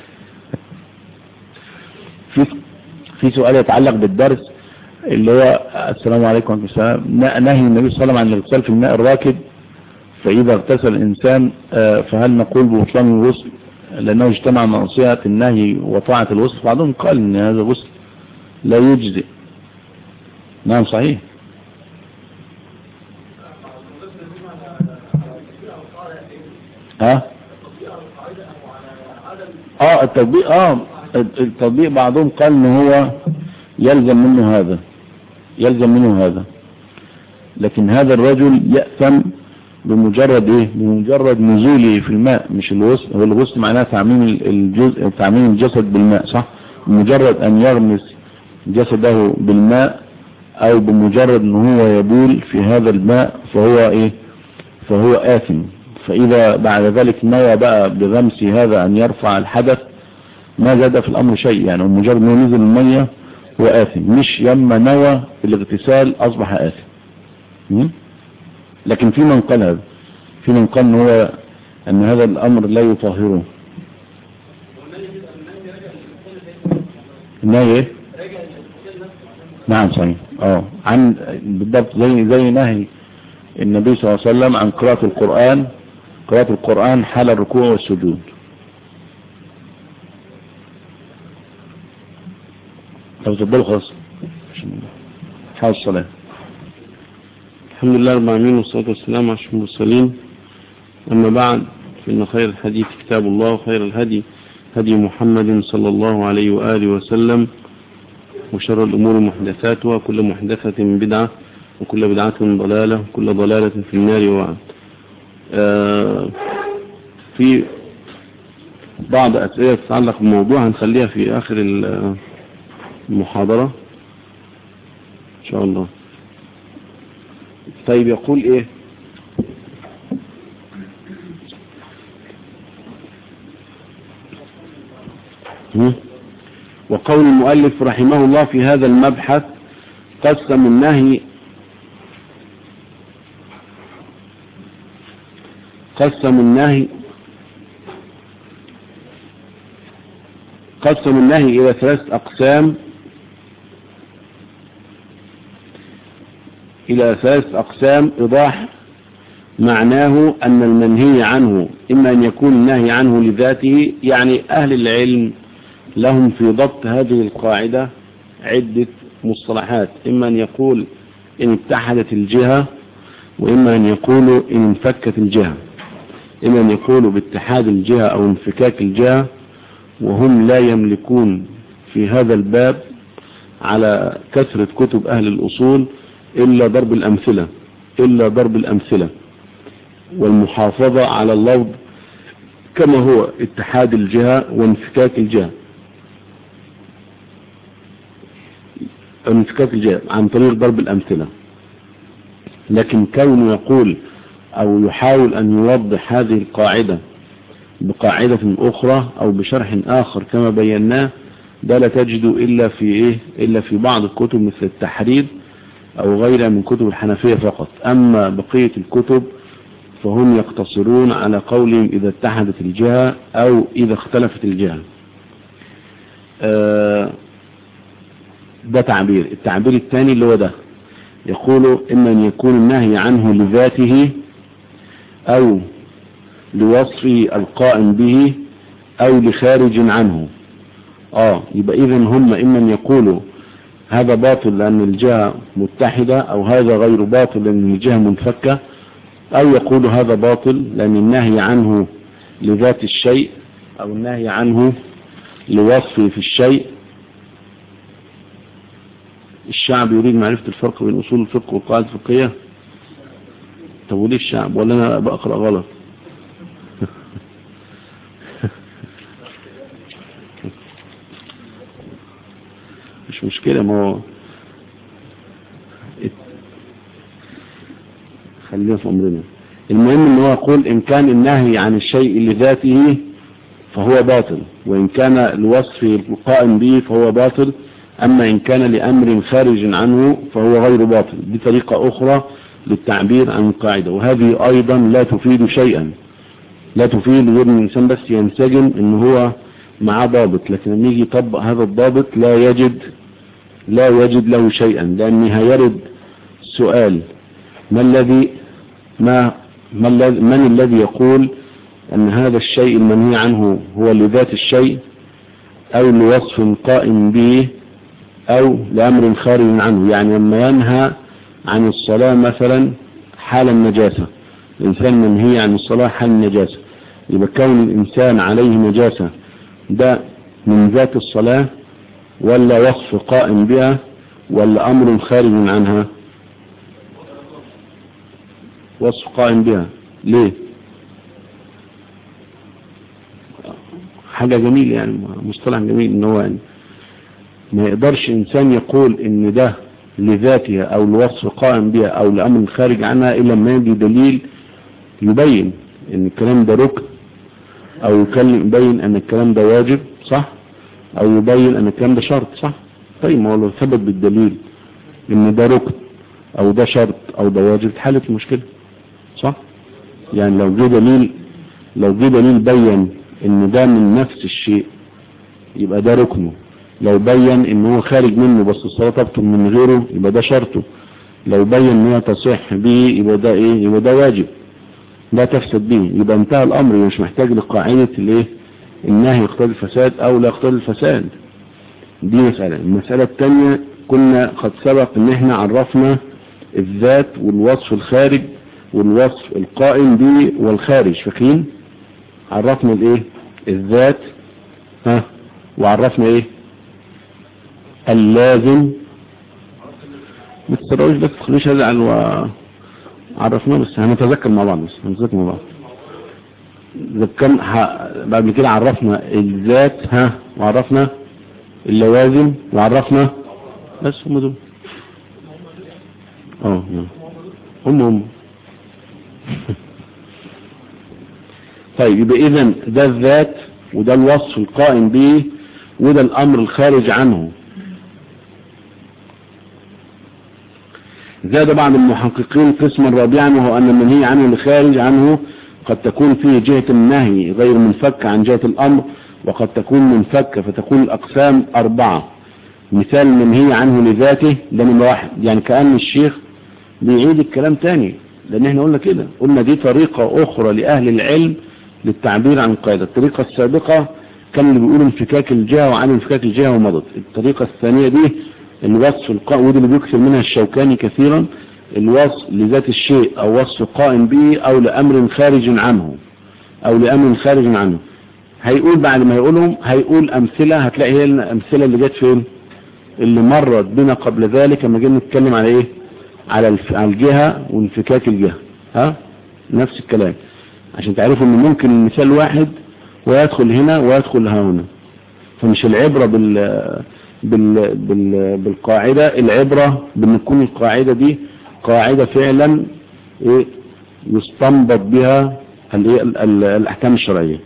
في في سؤال يتعلق بالدرس اللي هو السلام عليكم ورحمة السلام نهي النبي صلى الله عليه وسلم عن الاغتسال في الماء الراكد فإذا اغتسل الإنسان فهل نقول ببطلان الغسل لأنه اجتمع معصية النهي وطاعة الغسل بعضهم قال إن هذا الغسل لا يجزئ نعم صحيح ها اه التطبيق اه التطبيق بعضهم قال ان هو يلزم منه هذا يلزم منه هذا لكن هذا الرجل يأثم بمجرد ايه بمجرد نزوله في الماء مش الغسل هو الغسل معناه تعميم الجزء تعميم الجسد بالماء صح بمجرد ان يغمس جسده بالماء او بمجرد ان هو يبول في هذا الماء فهو ايه فهو آثم فاذا بعد ذلك نوى بقى بغمس هذا ان يرفع الحدث ما زاد في الامر شيء يعني مجرد انه نزل المية هو آثم مش يما نوى الاغتسال اصبح آثم لكن في من قال هذا في من قال ان هو ان هذا الامر لا يطهره النهي ايه نعم صحيح اه عن بالضبط زي زي نهي النبي صلى الله عليه وسلم عن قراءة القرآن قراءة القرآن حال الركوع والسجود طب تفضلوا خلاص حال الصلاة الحمد لله رب العالمين والصلاة والسلام على المرسلين أما بعد فإن خير الحديث كتاب الله وخير الهدي هدي محمد صلى الله عليه وآله وسلم وشر الأمور محدثاتها وكل محدثة بدعة وكل بدعة ضلالة وكل ضلالة في النار وعد آه في بعض أسئلة تتعلق بالموضوع هنخليها في آخر المحاضرة إن شاء الله طيب يقول إيه وقول المؤلف رحمه الله في هذا المبحث قسم النهي قسم النهي قسم النهي إلى ثلاث أقسام إلى ثلاث أقسام إيضاح معناه أن المنهي عنه إما أن يكون النهي عنه لذاته يعني أهل العلم لهم في ضبط هذه القاعدة عدة مصطلحات إما أن يقول إن اتحدت الجهة وإما أن يقولوا إن انفكت الجهة إما أن يقولوا باتحاد الجهة أو انفكاك الجهة وهم لا يملكون في هذا الباب على كثرة كتب أهل الأصول إلا ضرب الأمثلة إلا ضرب الأمثلة والمحافظة على اللفظ كما هو اتحاد الجهة وانفكاك الجهة انفكاك الجهة عن طريق ضرب الأمثلة لكن كونه يقول أو يحاول أن يوضح هذه القاعدة بقاعدة أخرى أو بشرح آخر كما بيناه ده لا تجد إلا في إيه إلا في بعض الكتب مثل التحرير أو غيرها من كتب الحنفية فقط أما بقية الكتب فهم يقتصرون على قولهم إذا اتحدت الجهة أو إذا اختلفت الجهة آه ده تعبير التعبير الثاني اللي هو ده يقول إما أن يكون النهي عنه لذاته أو لوصف القائم به أو لخارج عنه آه يبقى إذن هم إما أن يقولوا هذا باطل لأن الجهة متحدة أو هذا غير باطل لأن الجهة منفكة أو يقول هذا باطل لأن النهي عنه لذات الشيء أو النهي عنه لوصفه في الشيء الشعب يريد معرفة الفرق بين أصول الفقه والقواعد الفقهية طب وليه الشعب ولا أنا بقرأ غلط مش مشكلة ما هو خلينا في أمرنا المهم ان هو يقول ان كان النهي عن الشيء لذاته فهو باطل وان كان الوصف القائم به فهو باطل اما ان كان لامر خارج عنه فهو غير باطل دي طريقة اخرى للتعبير عن القاعدة وهذه ايضا لا تفيد شيئا لا تفيد غير ان الانسان بس ينسجم ان هو معاه ضابط لكن لما يجي يطبق هذا الضابط لا يجد لا يجد له شيئا لان هيرد سؤال ما الذي ما ما الذي من الذي يقول أن هذا الشيء المنهي عنه هو لذات الشيء أو لوصف قائم به أو لأمر خارج عنه يعني لما ينهى عن الصلاة مثلا حال النجاسة الإنسان منهي عن الصلاة حال النجاسة يبقى كون الإنسان عليه نجاسة ده من ذات الصلاة ولا وصف قائم بها ولا أمر خارج عنها وصف قائم بها ليه حاجة جميلة يعني مصطلح جميل ان هو يعني ما يقدرش انسان يقول ان ده لذاتها او الوصف قائم بها او لامر خارج عنها الا لما يجي دليل يبين ان الكلام ده ركن او يبين ان الكلام ده واجب صح او يبين ان الكلام ده شرط صح طيب ما هو لو ثبت بالدليل ان ده ركن او ده شرط او ده واجب اتحلت المشكله صح يعني لو جه دليل لو جه دليل بين ان ده من نفس الشيء يبقى ده ركنه لو بين ان هو خارج منه بس الصلاة تبطل من غيره يبقى ده شرطه لو بين ان هي تصح به يبقى ده ايه يبقى ده واجب ده تفسد به يبقى انتهى الامر مش محتاج لقاعدة الايه النهي يقتضي الفساد او لا يقتضي الفساد دي مسألة المسألة الثانية كنا قد سبق ان احنا عرفنا الذات والوصف الخارج والوصف القائم به والخارج فاكرين عرفنا الايه الذات ها وعرفنا ايه اللازم ما تسرعوش بس تخلوش هزعل وعرفناه بس هنتذكر مع بعض بس هنتذكر مع بعض ذكرنا ح... بعد كده عرفنا الذات ها وعرفنا اللوازم وعرفنا بس هم دول اه هم هم طيب يبقى اذا ده الذات وده الوصف القائم به وده الامر الخارج عنه زاد بعض المحققين قسما رابعا وهو ان المنهي عنه الخارج عنه قد تكون فيه جهة النهي غير منفك عن جهة الامر وقد تكون منفكة فتكون الاقسام اربعة مثال المنهي عنه لذاته ده من واحد يعني كأن الشيخ بيعيد الكلام تاني لان احنا قلنا كده قلنا دي طريقة اخرى لاهل العلم للتعبير عن القاعدة الطريقة السابقة كان اللي بيقولوا انفكاك الجهة وعن انفكاك الجهة ومضت الطريقة الثانية دي الوصف القائم ودي اللي بيكثر منها الشوكاني كثيرا الوصف لذات الشيء او وصف قائم به او لامر خارج عنه او لامر خارج عنه هيقول بعد ما يقولهم هيقول امثلة هتلاقي هي الامثلة اللي جت فين اللي مرت بنا قبل ذلك لما جينا نتكلم على ايه على الف... على الجهة وانفكاك الجهة ها نفس الكلام عشان تعرفوا ان ممكن مثال واحد ويدخل هنا ويدخل ها هنا فمش العبرة بال... بال... بال... بالقاعدة العبرة بان تكون القاعدة دي قاعدة فعلا ايه يستنبط بها الايه الاحكام الشرعية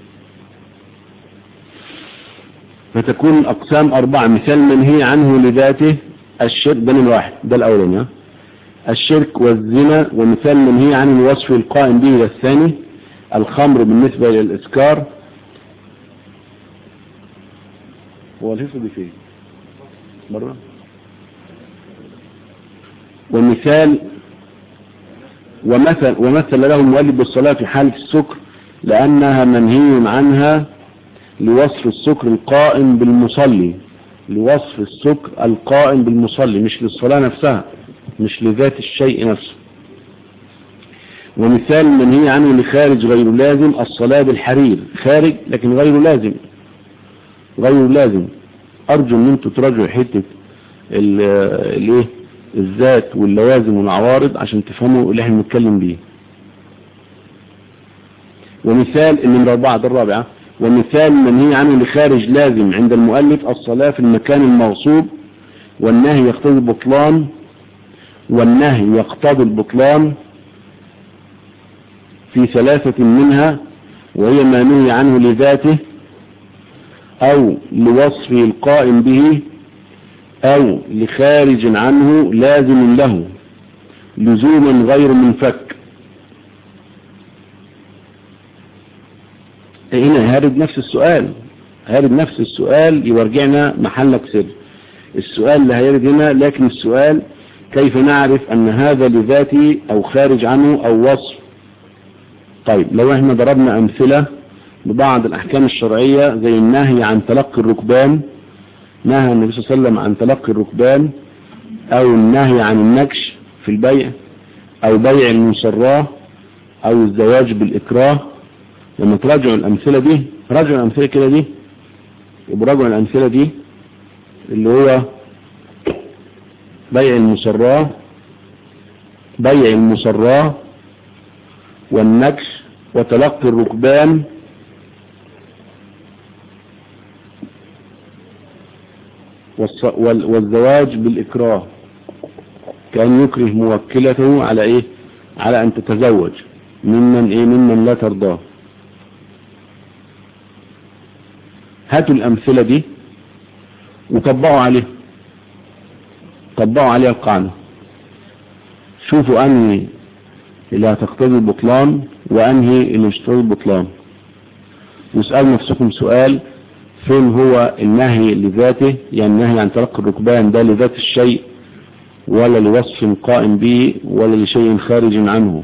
فتكون الاقسام اربعة مثال منهي عنه لذاته الشرك ده من واحد ده الاولاني الشرك والزنا ومثال منهي عن الوصف القائم به الثاني الخمر بالنسبة للإسكار هو الهفة دي فين مرة ومثال ومثل, ومثل له المؤلف بالصلاة في حالة السكر لأنها منهي عنها لوصف السكر القائم بالمصلي لوصف السكر القائم بالمصلي مش للصلاة نفسها مش لذات الشيء نفسه ومثال منهي عنه لخارج غير لازم الصلاة بالحرير خارج لكن غير لازم غير لازم ارجو ان انتوا تراجعوا حتة الايه الذات واللوازم والعوارض عشان تفهموا اللي احنا بنتكلم بيه ومثال النمرة أربعة ده الرابعة ومثال منهي عنه لخارج لازم عند المؤلف الصلاة في المكان المغصوب والنهي يقتضي البطلان والنهي يقتضي البطلان في ثلاثة منها وهي ما نهي عنه لذاته أو لوصفه القائم به أو لخارج عنه لازم له لزوما غير منفك هنا هارد نفس السؤال هارد نفس السؤال يورجعنا محلك سر السؤال اللي هيرد هنا لكن السؤال كيف نعرف أن هذا لذاته أو خارج عنه أو وصف طيب لو احنا ضربنا أمثلة ببعض الأحكام الشرعية زي النهي عن تلقي الركبان نهى النبي صلى الله عليه وسلم عن تلقي الركبان أو النهي عن النكش في البيع أو بيع المسراه أو الزواج بالإكراه لما تراجعوا الأمثلة دي راجعوا الأمثلة كده دي وبراجعوا الأمثلة دي اللي هو بيع المسراه بيع المسراه والنكش وتلقي الركبان والزواج بالإكراه كان يكره موكلته على إيه على أن تتزوج ممن إيه ممن لا ترضاه هاتوا الأمثلة دي وطبقوا عليه طبقوا عليها القاعدة شوفوا أنهي اللي هتقتضي البطلان وأنهي اللي مش تقتضي البطلان واسألوا نفسكم سؤال فين هو النهي لذاته يعني النهي عن تلقي الركبان ده لذات الشيء ولا لوصف قائم به ولا لشيء خارج عنه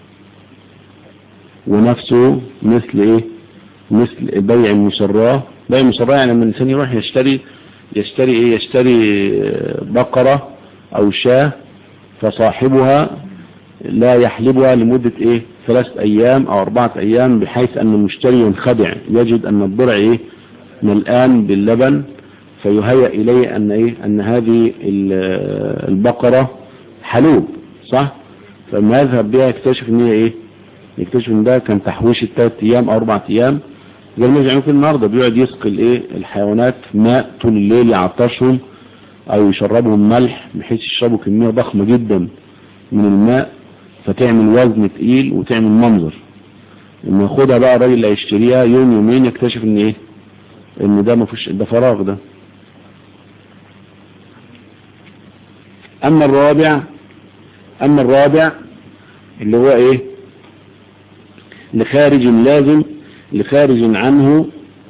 ونفسه مثل ايه مثل بيع المسراه بيع المسراه يعني لما الانسان يروح يشتري يشتري ايه يشتري بقرة او شاة فصاحبها لا يحلبها لمدة ايه ثلاث ايام او اربعة ايام بحيث ان المشتري ينخدع يجد ان الضرع ايه ملآن باللبن فيهيأ اليه ان ايه ان هذه البقرة حلوب صح فلما يذهب بها يكتشف ان هي ايه يكتشف ان ده كان تحويش ثلاث ايام او اربع ايام زي ما بيعملوا في النهارده بيقعد يسقي الايه الحيوانات ماء طول الليل يعطشهم او يشربهم ملح بحيث يشربوا كميه ضخمه جدا من الماء فتعمل وزن تقيل وتعمل منظر لما ياخدها بقى الراجل اللي هيشتريها يوم يومين يكتشف ان ايه ان ده ما فيش ده فراغ ده اما الرابع اما الرابع اللي هو ايه لخارج لازم لخارج عنه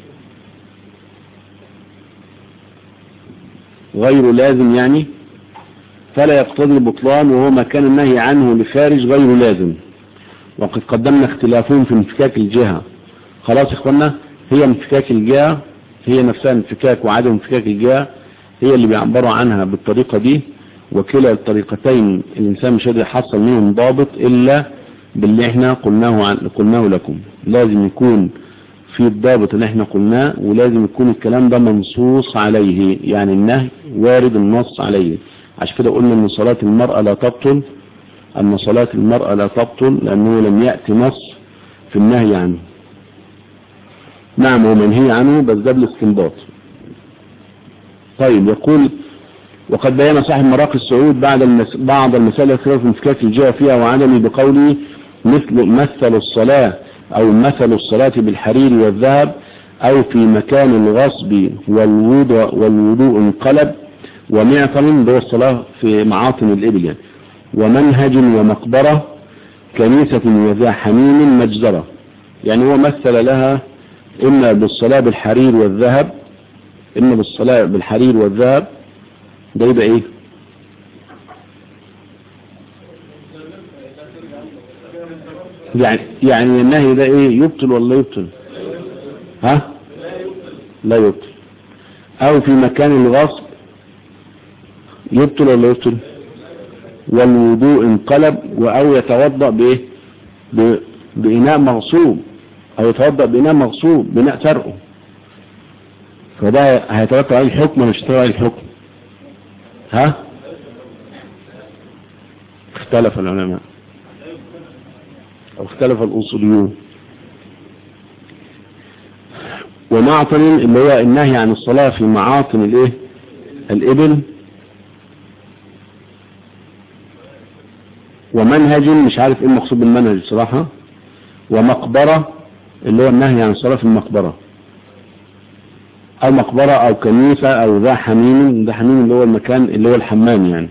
غير لازم يعني فلا يقتضي البطلان وهو ما كان النهي عنه لخارج غير لازم وقد قدمنا اختلافهم في انفكاك الجهة خلاص اخوانا هي انفكاك الجهة هي نفسها انفكاك وعدم انفكاك الجهة هي اللي بيعبروا عنها بالطريقة دي وكلا الطريقتين الإنسان مش قادر يحصل منهم ضابط إلا باللي احنا قلناه عن قلناه لكم لازم يكون في الضابط اللي احنا قلناه ولازم يكون الكلام ده منصوص عليه يعني النهي وارد النص عليه عشان كده قلنا ان صلاة المرأة لا تبطل ان صلاة المرأة لا تبطل لانه لم يأتي نص في النهي عنه نعم ومنهي عنه بس ده بالاستنباط طيب يقول وقد بين صاحب مراقي السعود بعد المس... بعض المسائل الخلاف في انفكاك الجهة فيها وعدمه بقوله مثل مثل الصلاة او مثل الصلاة بالحرير والذهب او في مكان الغصب والوضوء والوضوء انقلب ومعطل هو الصلاة في معاطن الإبل يعني ومنهج ومقبرة كنيسة وذا حميم مجزرة يعني هو مثل لها إما بالصلاة بالحرير والذهب إما بالصلاة بالحرير والذهب ده يبقى إيه يعني يعني النهي ده إيه يبطل ولا يبطل ها لا يبطل أو في مكان الغصب يبطل ولا يبطل والوضوء انقلب او يتوضا بايه باناء مغصوب او يتوضا باناء مغصوب بناء سرقه فده هيتوقع عليه الحكم ولا مش هيتوقع عليه الحكم ها اختلف العلماء او اختلف الاصوليون ومعطن اللي هو النهي عن الصلاة في معاطن الايه الابل ومنهج مش عارف ايه المقصود بالمنهج بصراحة ومقبرة اللي هو النهي عن الصلاة في المقبرة او مقبرة او كنيسة او ذا حميم ذا حميم اللي هو المكان اللي هو الحمام يعني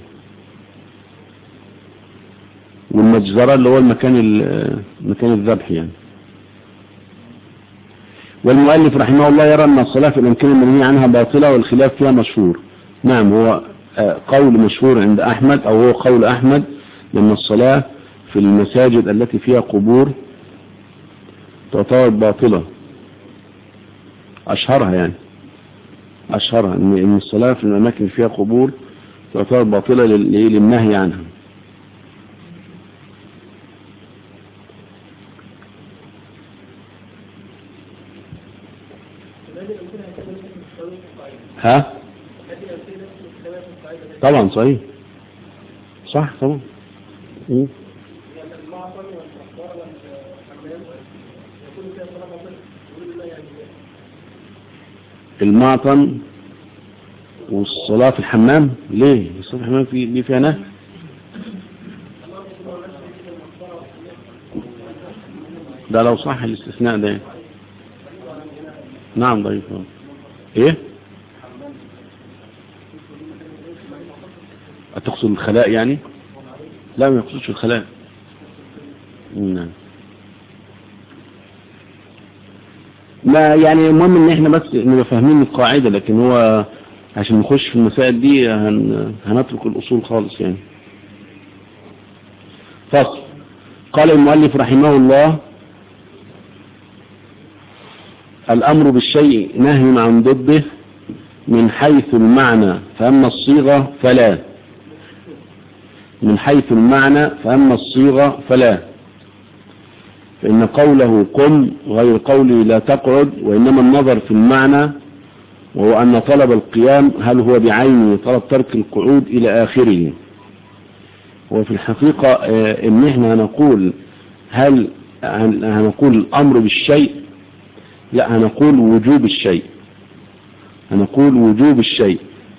والمجزرة اللي هو المكان ال- مكان الذبح يعني والمؤلف رحمه الله يرى أن الصلاة في الأمكنة المنهي عنها باطلة والخلاف فيها مشهور نعم هو آه، قول مشهور عند أحمد أو هو قول أحمد لأن الصلاة في المساجد التي فيها قبور تعتبر باطلة أشهرها يعني أشهرها إن إن الصلاة في الأماكن اللي فيها قبور تعتبر باطلة لل- للنهي عنها ها طبعا صحيح صح طبعا مم. المعطن والصلاة في الحمام ليه الصلاة في الحمام في ليه فيها نهي ده لو صح الاستثناء ده نعم ضعيف ايه تقصد الخلاء يعني لا ما يقصدش الخلاء نعم ما يعني المهم ان احنا بس نبقى فاهمين القاعدة لكن هو عشان نخش في المسائل دي هن... هنترك الاصول خالص يعني فصل قال المؤلف رحمه الله الامر بالشيء نهي عن ضده من حيث المعنى فاما الصيغة فلا من حيث المعنى فاما الصيغة فلا فإن قوله قم غير قوله لا تقعد وإنما النظر في المعنى وهو أن طلب القيام هل هو بعينه طلب ترك القعود إلى آخره وفي الحقيقة آه، إن إحنا هنقول هل هن- هنقول الأمر بالشيء لا هنقول وجوب الشيء هنقول وجوب الشيء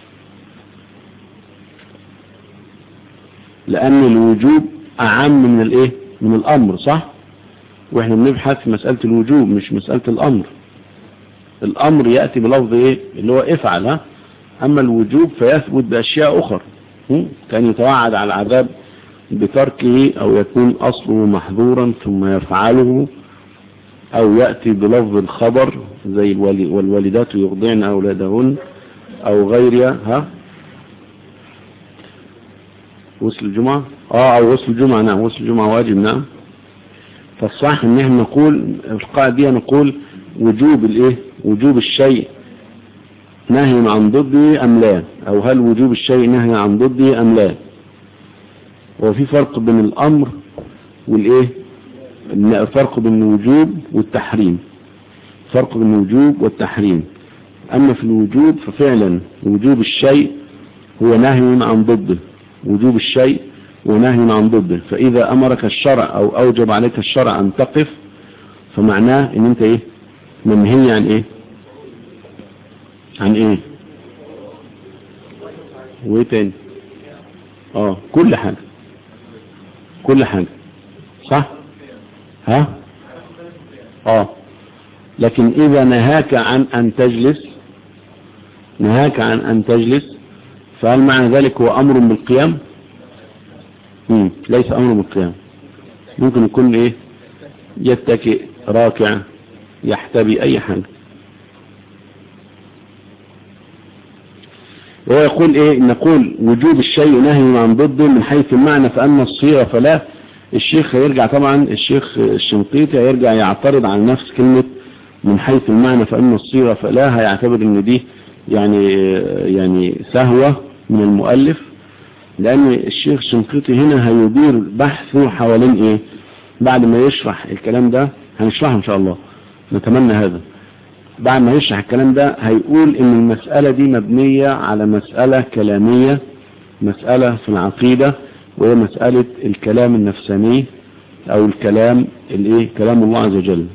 لأن الوجوب أعم من الإيه من الأمر صح واحنا بنبحث في مسألة الوجوب مش مسألة الأمر الأمر يأتي بلفظ إيه اللي هو افعل ها أما الوجوب فيثبت بأشياء أخرى هم؟ كان يتوعد على العذاب بتركه أو يكون أصله محظورا ثم يفعله أو يأتي بلفظ الخبر زي الوالي والوالدات يرضعن أولادهن أو غيرها ها وصل الجمعة اه او وصل الجمعة نعم وصل الجمعة واجب نعم فالصح ان احنا نقول في القاعدة دي نقول وجوب الايه وجوب الشيء نهي عن ضده ام لا او هل وجوب الشيء نهي عن ضده ام لا وفي فرق بين الامر والايه الفرق بين الوجوب والتحريم فرق بين الوجوب والتحريم اما في الوجوب ففعلا وجوب الشيء هو نهي عن ضده وجوب الشيء ونهي عن ضده فإذا أمرك الشرع أو أوجب عليك الشرع أن تقف فمعناه إن أنت إيه منهي عن إيه عن إيه وإيه تاني آه كل حاجة كل حاجة صح ها آه لكن إذا نهاك عن أن تجلس نهاك عن أن تجلس فهل معنى ذلك هو أمر بالقيام مم. ليس أمر بالقيام ممكن يكون إيه يتكئ راكع يحتبي أي حاجة وهو يقول إيه نقول وجوب الشيء نهي عن ضده من حيث المعنى فأما الصيغة فلا الشيخ هيرجع طبعا الشيخ الشنقيطي هيرجع يعترض على نفس كلمة من حيث المعنى فأما الصيغة فلا هيعتبر ان دي يعني يعني سهوة من المؤلف لأن الشيخ الشنقيطي هنا هيدير بحثه حوالين إيه بعد ما يشرح الكلام ده هنشرحه إن شاء الله نتمنى هذا بعد ما يشرح الكلام ده هيقول إن المسألة دي مبنية على مسألة كلامية مسألة في العقيدة وهي مسألة الكلام النفساني أو الكلام الإيه كلام الله عز وجل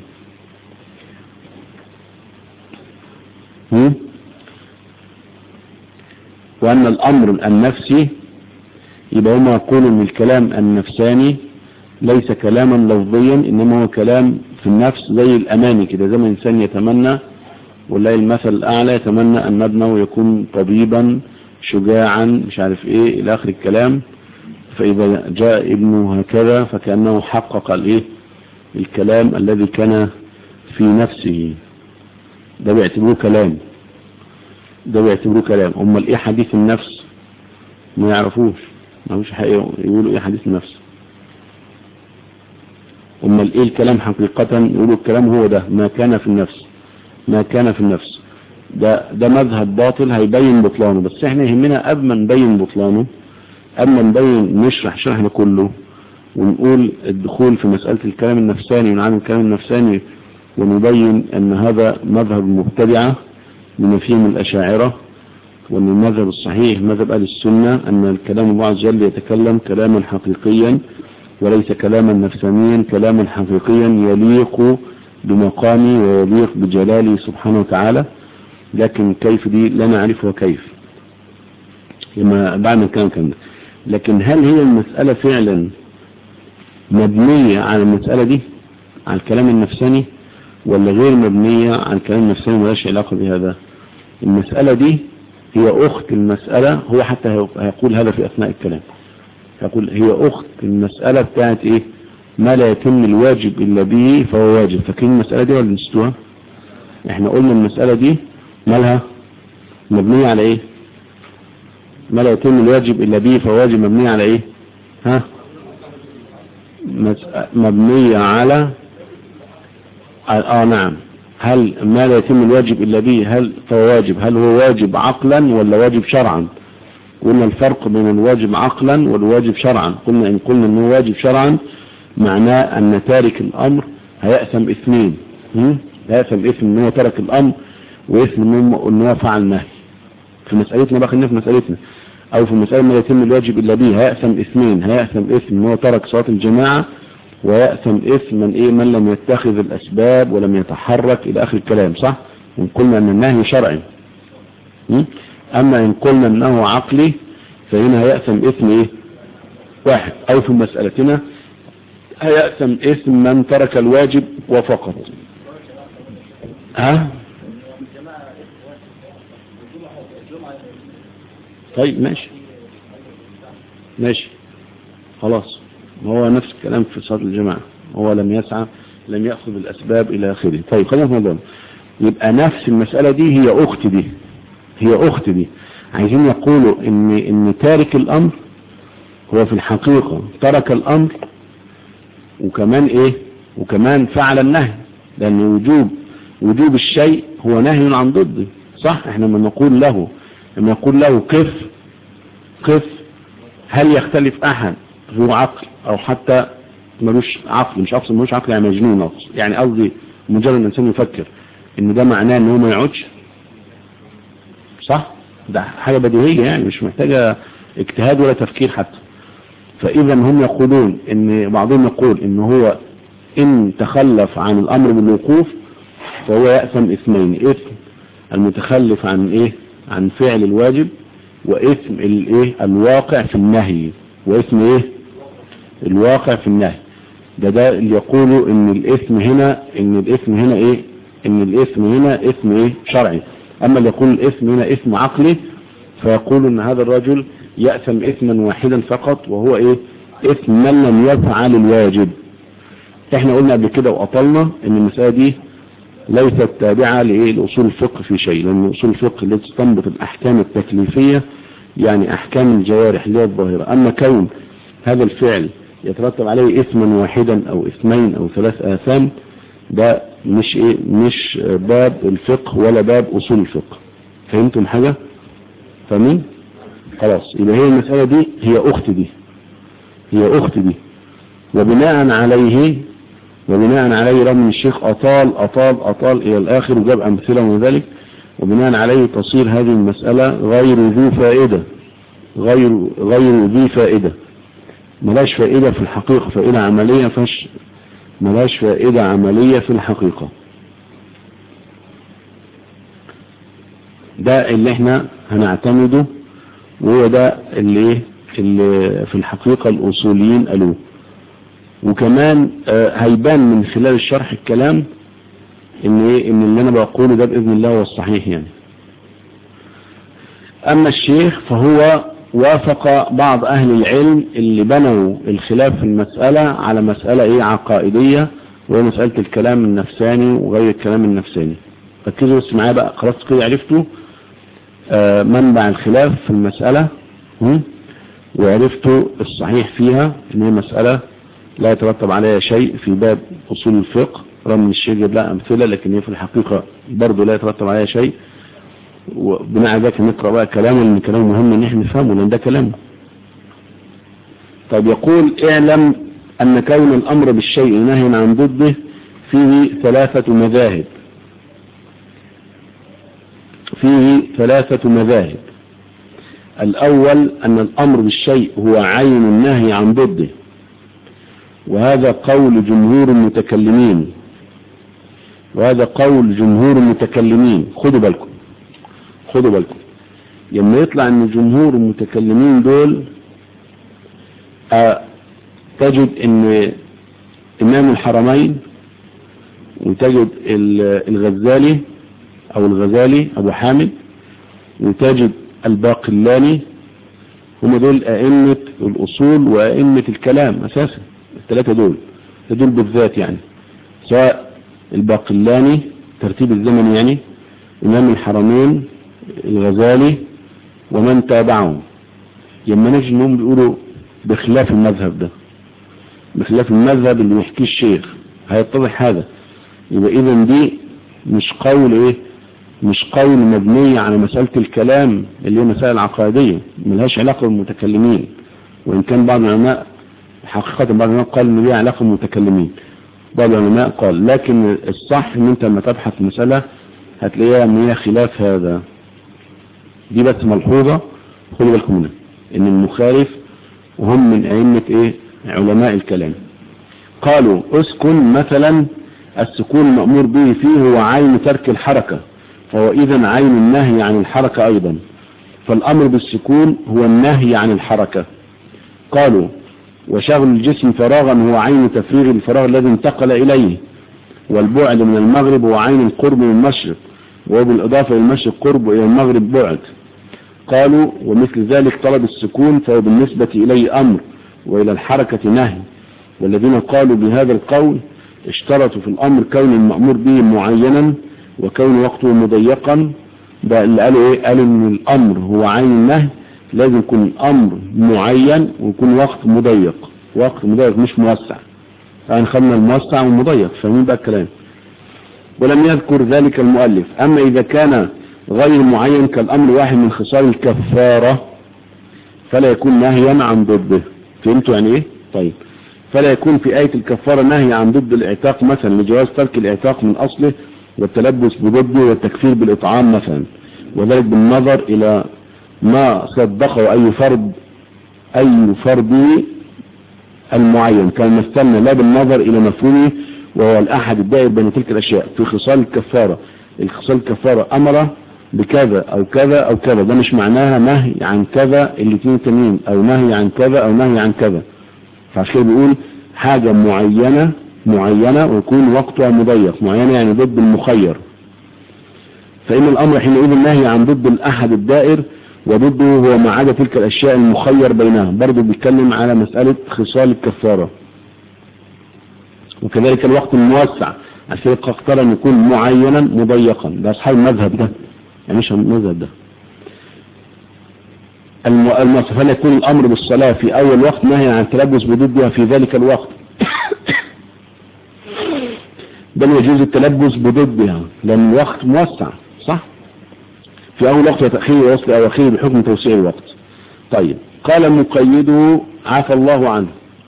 هم؟ وأن الأمر النفسي يبقى هما يقولوا ان الكلام النفساني ليس كلاما لفظيا إنما هو كلام في النفس زي الأماني كده زي ما الإنسان يتمنى والله المثل الأعلى يتمنى أن ابنه يكون طبيبا شجاعا مش عارف إيه إلى آخر الكلام فإذا جاء ابنه هكذا فكأنه حقق الإيه الكلام الذي كان في نفسه ده بيعتبروه كلام ده بيعتبروه كلام امال ايه حديث النفس ما يعرفوش ما هوش حقيقة يقولوا ايه حديث النفس امال ايه الكلام حقيقة يقولوا الكلام هو ده ما كان في النفس ما كان في النفس ده ده مذهب باطل هيبين بطلانه بس احنا يهمنا قبل ما نبين بطلانه قبل ما نبين نشرح شرحنا كله ونقول الدخول في مسألة الكلام النفساني ونعمل الكلام النفساني ونبين أن هذا مذهب المبتدعة من فيهم الأشاعرة وأن المذهب الصحيح مذهب أهل السنة أن الكلام الله عز وجل يتكلم كلاما حقيقيا وليس كلاما نفسانيا كلاما حقيقيا يليق بمقامه ويليق بجلاله سبحانه وتعالى لكن كيف دي لا نعرفها كيف لما بعد ما كان كان لكن هل هي المسألة فعلا مبنية على المسألة دي على الكلام النفساني ولا غير مبنية على الكلام النفساني ملاش علاقة بهذا المسألة دي هي أخت المسألة هو حتى هيقول هذا في أثناء الكلام يقول هي أخت المسألة بتاعت إيه ما لا يتم الواجب إلا به فهو واجب فاكرين المسألة دي ولا نسيتوها احنا قلنا المسألة دي مالها مبنية على ايه ما لا يتم الواجب إلا به فهو واجب مبنية على ايه ها مبنية على اه نعم هل ما لا يتم الواجب إلا به هل فهو واجب هل هو واجب عقلا ولا واجب شرعا قلنا الفرق بين الواجب عقلا والواجب شرعا قلنا إن قلنا أنه واجب شرعا معناه أن تارك الأمر هيأثم اثنين هيأثم اثم أنه ترك الأمر وإثم أنه فعل نهي في مسألتنا بقى خلينا في مسألتنا أو في مسألة ما يتم الواجب إلا به هيأثم اثنين هيأثم اثم أنه ترك صلاة الجماعة ويأثم إثم من إيه من لم يتخذ الأسباب ولم يتحرك إلى آخر الكلام صح إن قلنا أن النهي شرعي أما إن قلنا أنه عقلي فهنا هيأثم إثم إيه واحد أو في مسألتنا هيأثم إثم من ترك الواجب وفقط ها طيب ماشي ماشي خلاص هو نفس الكلام في صلاة الجماعة هو لم يسعى لم يأخذ الأسباب إلى آخره طيب خلينا في موضوع يبقى نفس المسألة دي هي أخت دي هي أخت دي عايزين يقولوا إن, إن تارك الأمر هو في الحقيقة ترك الأمر وكمان إيه وكمان فعل النهي لأن وجوب وجوب الشيء هو نهي عن ضده صح احنا لما نقول له لما نقول له قف قف هل يختلف أحد ذو عقل او حتى ملوش عقل مش اقصد ملوش عقل يعني مجنون اقصد يعني قصدي مجرد الانسان يفكر ان ده معناه ان هو ما يقعدش صح ده حاجة بديهية يعني مش محتاجة اجتهاد ولا تفكير حتى فاذا هم يقولون ان بعضهم يقول ان هو ان تخلف عن الامر بالوقوف فهو يأثم اثنين اثم المتخلف عن ايه عن فعل الواجب واثم الايه الواقع في النهي واسم ايه الواقع في النهي ده ده اللي يقولوا ان الاثم هنا ان الاثم هنا ايه ان الاثم هنا اثم ايه شرعي اما اللي يقول الاثم هنا اثم عقلي فيقول ان هذا الرجل يأثم اثما واحدا فقط وهو ايه اثم من لم يفعل الواجب احنا قلنا قبل كده واطلنا ان المسألة دي ليست تابعة لايه لاصول الفقه في شيء لان اصول الفقه التي تستنبط الاحكام التكليفية يعني احكام الجوارح اللي هي الظاهرة اما كون هذا الفعل يترتب عليه اثما واحدا او اثنين او ثلاث اثام ده مش ايه مش باب الفقه ولا باب اصول الفقه فهمتم حاجة فاهمين خلاص يبقى هي المسألة دي هي اخت دي هي اخت دي وبناء عليه وبناء عليه رغم الشيخ اطال اطال اطال الى الاخر وجاب امثلة من ذلك وبناء عليه تصير هذه المسألة غير ذو فائدة غير غير ذي فائدة ملاش فائدة في الحقيقة فائدة عملية فش ملاش فائدة عملية في الحقيقة ده اللي احنا هنعتمده وهو ده اللي, اللي في الحقيقة الأصوليين قالوه وكمان آه، هيبان من خلال الشرح الكلام ان ايه ان اللي انا بقوله ده باذن الله هو الصحيح يعني اما الشيخ فهو وافق بعض اهل العلم اللي بنوا الخلاف في المسألة على مسألة ايه عقائدية وهي مسألة الكلام النفساني وغير الكلام النفساني ركزوا بس معايا بقى خلاص كده عرفتوا آه، منبع الخلاف في المسألة هم؟ وعرفتوا الصحيح فيها ان هي مسألة لا يترتب عليها شيء في باب اصول الفقه رغم ان الشيخ جاب لها امثلة لكن هي في الحقيقة برضه لا يترتب عليها شيء وبناء على ذلك نقرأ بقى كلامه لان كلامه مهم ان احنا نفهمه لان ده كلامه طيب يقول اعلم ان كون الامر بالشيء نهي عن ضده فيه ثلاثة مذاهب فيه ثلاثة مذاهب الأول أن الأمر بالشيء هو عين النهي عن ضده وهذا قول جمهور المتكلمين وهذا قول جمهور المتكلمين خدوا بالكم خدوا بالكم لما يطلع ان جمهور المتكلمين دول آه تجد ان امام الحرمين وتجد ال- الغزالي او الغزالي ابو حامد وتجد الباقلاني هم دول ائمة الاصول وائمة الكلام اساسا الثلاثة دول دول بالذات يعني سواء الباقلاني ترتيب الزمن يعني امام الحرمين الغزالي ومن تابعهم لما نجي انهم بيقولوا بخلاف المذهب ده بخلاف المذهب اللي يحكيه الشيخ هيتضح هذا يبقى اذا دي مش قول ايه مش قول مبني على مسألة الكلام اللي هي مسائل عقائدية ملهاش علاقة بالمتكلمين وإن كان بعض العلماء حقيقة بعض العلماء قال إن ليها علاقة بالمتكلمين بعض العلماء قال لكن الصح إن أنت لما تبحث في مسألة هتلاقيها إن هي خلاف هذا دي بس ملحوظة خلوا بالكم منها إن المخالف وهم من أئمة إيه علماء الكلام قالوا اسكن مثلا السكون المأمور به فيه هو عين ترك الحركة فهو إذا عين النهي عن الحركة أيضا فالأمر بالسكون هو النهي عن الحركة قالوا وشغل الجسم فراغا هو عين تفريغ الفراغ الذي انتقل إليه والبعد من المغرب هو عين القرب من المشرق وبالإضافة إلى المشرق قرب إلى المغرب بعد قالوا ومثل ذلك طلب السكون فهو بالنسبة إليه أمر وإلى الحركة نهي والذين قالوا بهذا القول اشترطوا في الأمر كون المأمور به معينا وكون وقته مضيقا ده اللي قالوا ايه قالوا ان الامر هو عين النهي لازم يكون الامر معين ويكون وقت مضيق وقت مضيق مش موسع يعني خدنا الموسع والمضيق فاهمين بقى الكلام ولم يذكر ذلك المؤلف اما اذا كان غير معين كالامر واحد من خصال الكفارة فلا يكون نهيا عن ضده فهمتوا يعني ايه طيب فلا يكون في آية الكفارة نهي عن ضد الاعتاق مثلا لجواز ترك الاعتاق من أصله والتلبس بضده والتكفير بالإطعام مثلا وذلك بالنظر إلى ما صدقه أي فرد أي فرد المعين كان مثلنا لا بالنظر إلى مفهومه وهو الأحد الدائر بين تلك الأشياء في خصال الكفارة الخصال الكفارة أمر بكذا أو كذا أو كذا ده مش معناها نهي عن كذا الاثنين التانيين أو نهي عن كذا أو نهي عن كذا فعشان كده بيقول حاجة معينة معينة ويكون وقتها مضيق معينة يعني ضد المخير فإن الأمر حينئذ نهي عن ضد الأحد الدائر وضده هو ما عدا تلك الأشياء المخير بينها برضه بيتكلم على مسألة خصال الكفارة وكذلك الوقت الموسع عشان اختار أن يكون معينا مضيقا ده أصحاب المذهب ده يعني مش المذهب ده المواصف هل يكون الأمر بالصلاة في أول وقت نهي عن التلبس بضدها في ذلك الوقت بل يجوز التلبس بضدها لأن الوقت موسع صح في أول وقت وتأخير ووصل أواخير بحكم توسيع الوقت طيب قال مقيده عفى الله عنه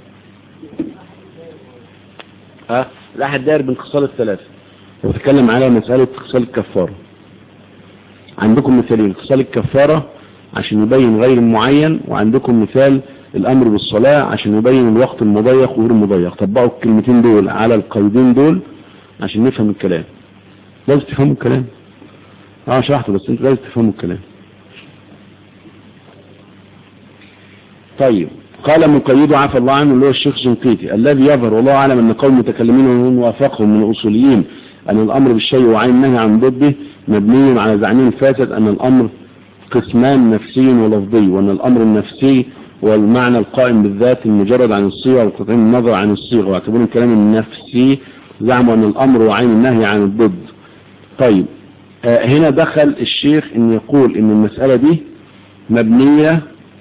ها الأحد داير بين خصال الثلاثة وتكلم على مسألة خصال الكفارة عندكم مثالين خصال الكفارة عشان يبين غير معين وعندكم مثال الأمر بالصلاة عشان يبين الوقت المضيق وغير المضيق طبقوا الكلمتين دول على القيدين دول عشان نفهم الكلام لازم تفهموا الكلام اه شرحته بس انت لازم تفهموا الكلام طيب قال مقيد عفى الله عنه اللي هو الشيخ شنقيطي الذي يظهر والله أعلم أن قوم متكلمين ومن وافقهم من الأصوليين أن الأمر بالشيء وعين النهي عن ضده مبني على زعمهم الفاسد أن الأمر قسمان نفسي ولفظي وأن الأمر النفسي والمعنى القائم بالذات المجرد عن الصيغة وقطعين النظر عن الصيغة واعتبرون الكلام النفسي زعموا أن الأمر وعين النهي عن الضد طيب آه هنا دخل الشيخ ان يقول ان المسألة دي مبنية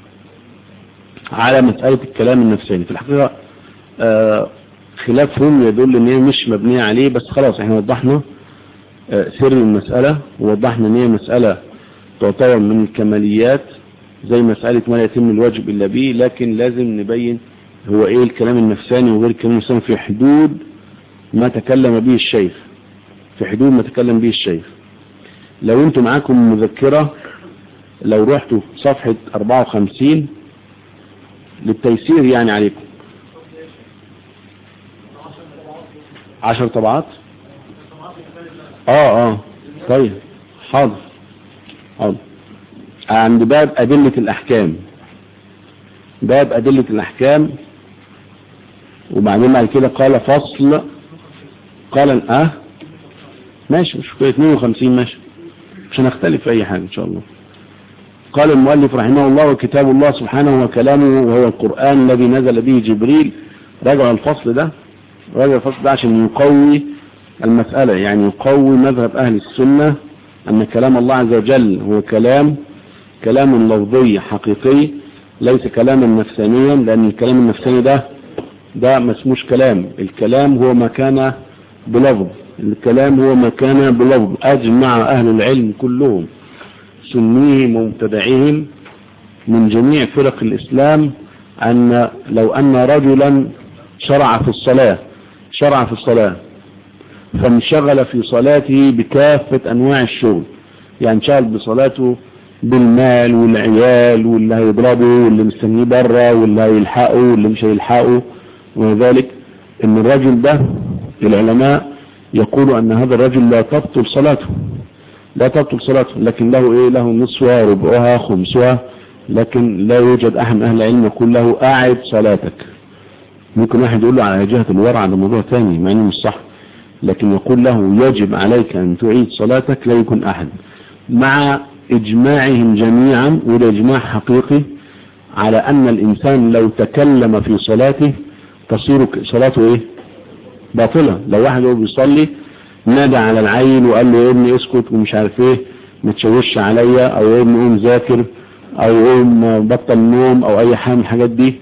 على مسألة الكلام النفساني في الحقيقة آه خلافهم يدل ان هي مش مبنية عليه بس خلاص احنا وضحنا آه سر المسألة ووضحنا ان هي مسألة تعتبر من الكماليات زي مسألة ما لا يتم الواجب إلا به لكن لازم نبين هو ايه الكلام النفساني وغير الكلام النفساني في حدود ما تكلم به الشيخ في حدود ما تكلم به الشيخ لو انتم معاكم مذكرة لو رحتوا صفحة 54 للتيسير يعني عليكم عشر طبعات اه اه طيب حاضر حاضر عند باب أدلة الأحكام باب أدلة الأحكام وبعدين بعد كده قال فصل قال اه ماشي مش كده 52 ماشي مش هنختلف في اي حاجة ان شاء الله قال المؤلف رحمه الله وكتاب الله سبحانه وكلامه وهو القرآن الذي نزل به جبريل راجع الفصل ده راجع الفصل ده عشان يقوي المسألة يعني يقوي مذهب أهل السنة أن كلام الله عز وجل هو كلام كلام لفظي حقيقي ليس كلاما نفسانيا لأن الكلام النفساني ده ده ما اسموش كلام الكلام هو ما كان بلفظ الكلام هو ما كان بلفظ أجمع أهل العلم كلهم سنيهم ومبتدعيهم من جميع فرق الإسلام أن لو أن رجلا شرع في الصلاة شرع في الصلاة فانشغل في صلاته بكافة أنواع الشغل يعني انشغل بصلاته بالمال والعيال واللي هيضربه واللي مستنيه بره واللي هيلحقه واللي مش هيلحقه وذلك ان الرجل ده العلماء يقولوا ان هذا الرجل لا تبطل صلاته لا تبطل صلاته لكن له ايه له نصفها ربعها خمسها لكن لا يوجد احد من اهل العلم يقول له اعد صلاتك ممكن واحد يقول له على جهة الورع ده موضوع ثاني مع انه مش صح لكن يقول له يجب عليك ان تعيد صلاتك لا يكون احد مع اجماعهم جميعا وده اجماع حقيقي على ان الانسان لو تكلم في صلاته تصير صلاته ايه باطلة لو واحد هو بيصلي نادى على العيل وقال له يا ابني اسكت ومش عارف ايه ما تشوش عليا او يا ابني قوم ذاكر او قوم بطل نوم او اي حاجه من الحاجات دي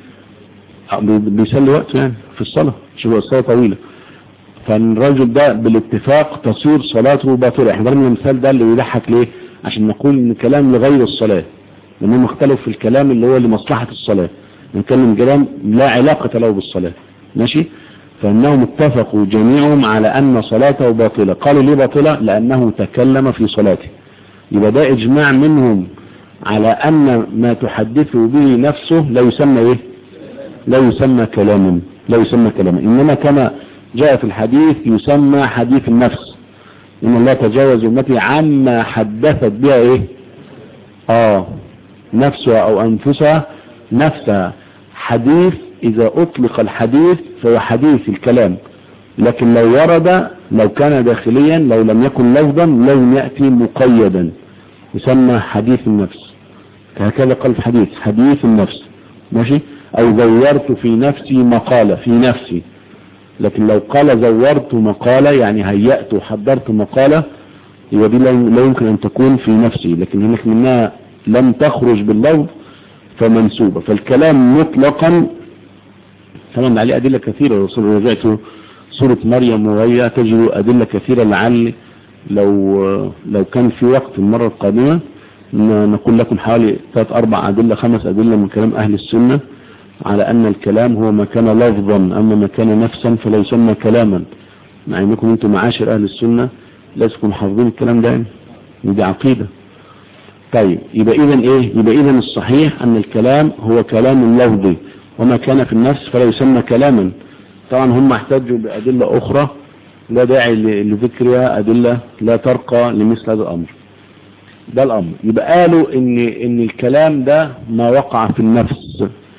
بيسلي وقته يعني في الصلاة شوف الصلاة طويلة فالراجل ده بالاتفاق تصير صلاته باطلة احنا ضربنا المثال ده اللي يضحك ليه عشان نقول ان كلام لغير الصلاة لانهم اختلفوا في الكلام اللي هو لمصلحة الصلاة نتكلم كلام لا علاقة له بالصلاة ماشي فانهم اتفقوا جميعهم على ان صلاته باطلة قالوا ليه باطلة لانه تكلم في صلاته يبقى ده اجماع منهم على ان ما تحدثه به نفسه لا يسمى ايه لا يسمى كلاما لا يسمى كلاما انما كما جاء في الحديث يسمى حديث النفس ان الله تجاوز امتي عما حدثت بها ايه اه نفسها او انفسها نفسها حديث اذا اطلق الحديث فهو حديث الكلام لكن لو ورد لو كان داخليا لو لم يكن لفظا لازم يأتي مقيدا يسمى حديث النفس هكذا قال في حديث حديث النفس ماشي او زورت في نفسي مقالة في نفسي لكن لو قال زورت مقالة يعني هيأت وحضرت مقالة يبقى دي لا يمكن ان تكون في نفسي لكن هناك منها لم تخرج باللفظ فمنسوبة فالكلام مطلقا طبعا عليه أدلة كثيرة لو رجعت سورة مريم وهي تجد أدلة كثيرة لعل لو لو كان في وقت المرة القادمة نقول لكم حوالي ثلاث أربع أدلة خمس أدلة من كلام أهل السنة على أن الكلام هو ما كان لفظا أما ما كان نفسا فلا يسمى كلاما مع أنكم أنتم معاشر أهل السنة لازم حافظين الكلام ده دي عقيدة طيب يبقى إذا إيه يبقى إذا الصحيح أن الكلام هو كلام لفظي وما كان في النفس فلا يسمى كلاما طبعا هم احتجوا بأدلة أخرى لا داعي لذكرها أدلة لا ترقى لمثل هذا الأمر ده الأمر يبقى قالوا إن, إن الكلام ده ما وقع في النفس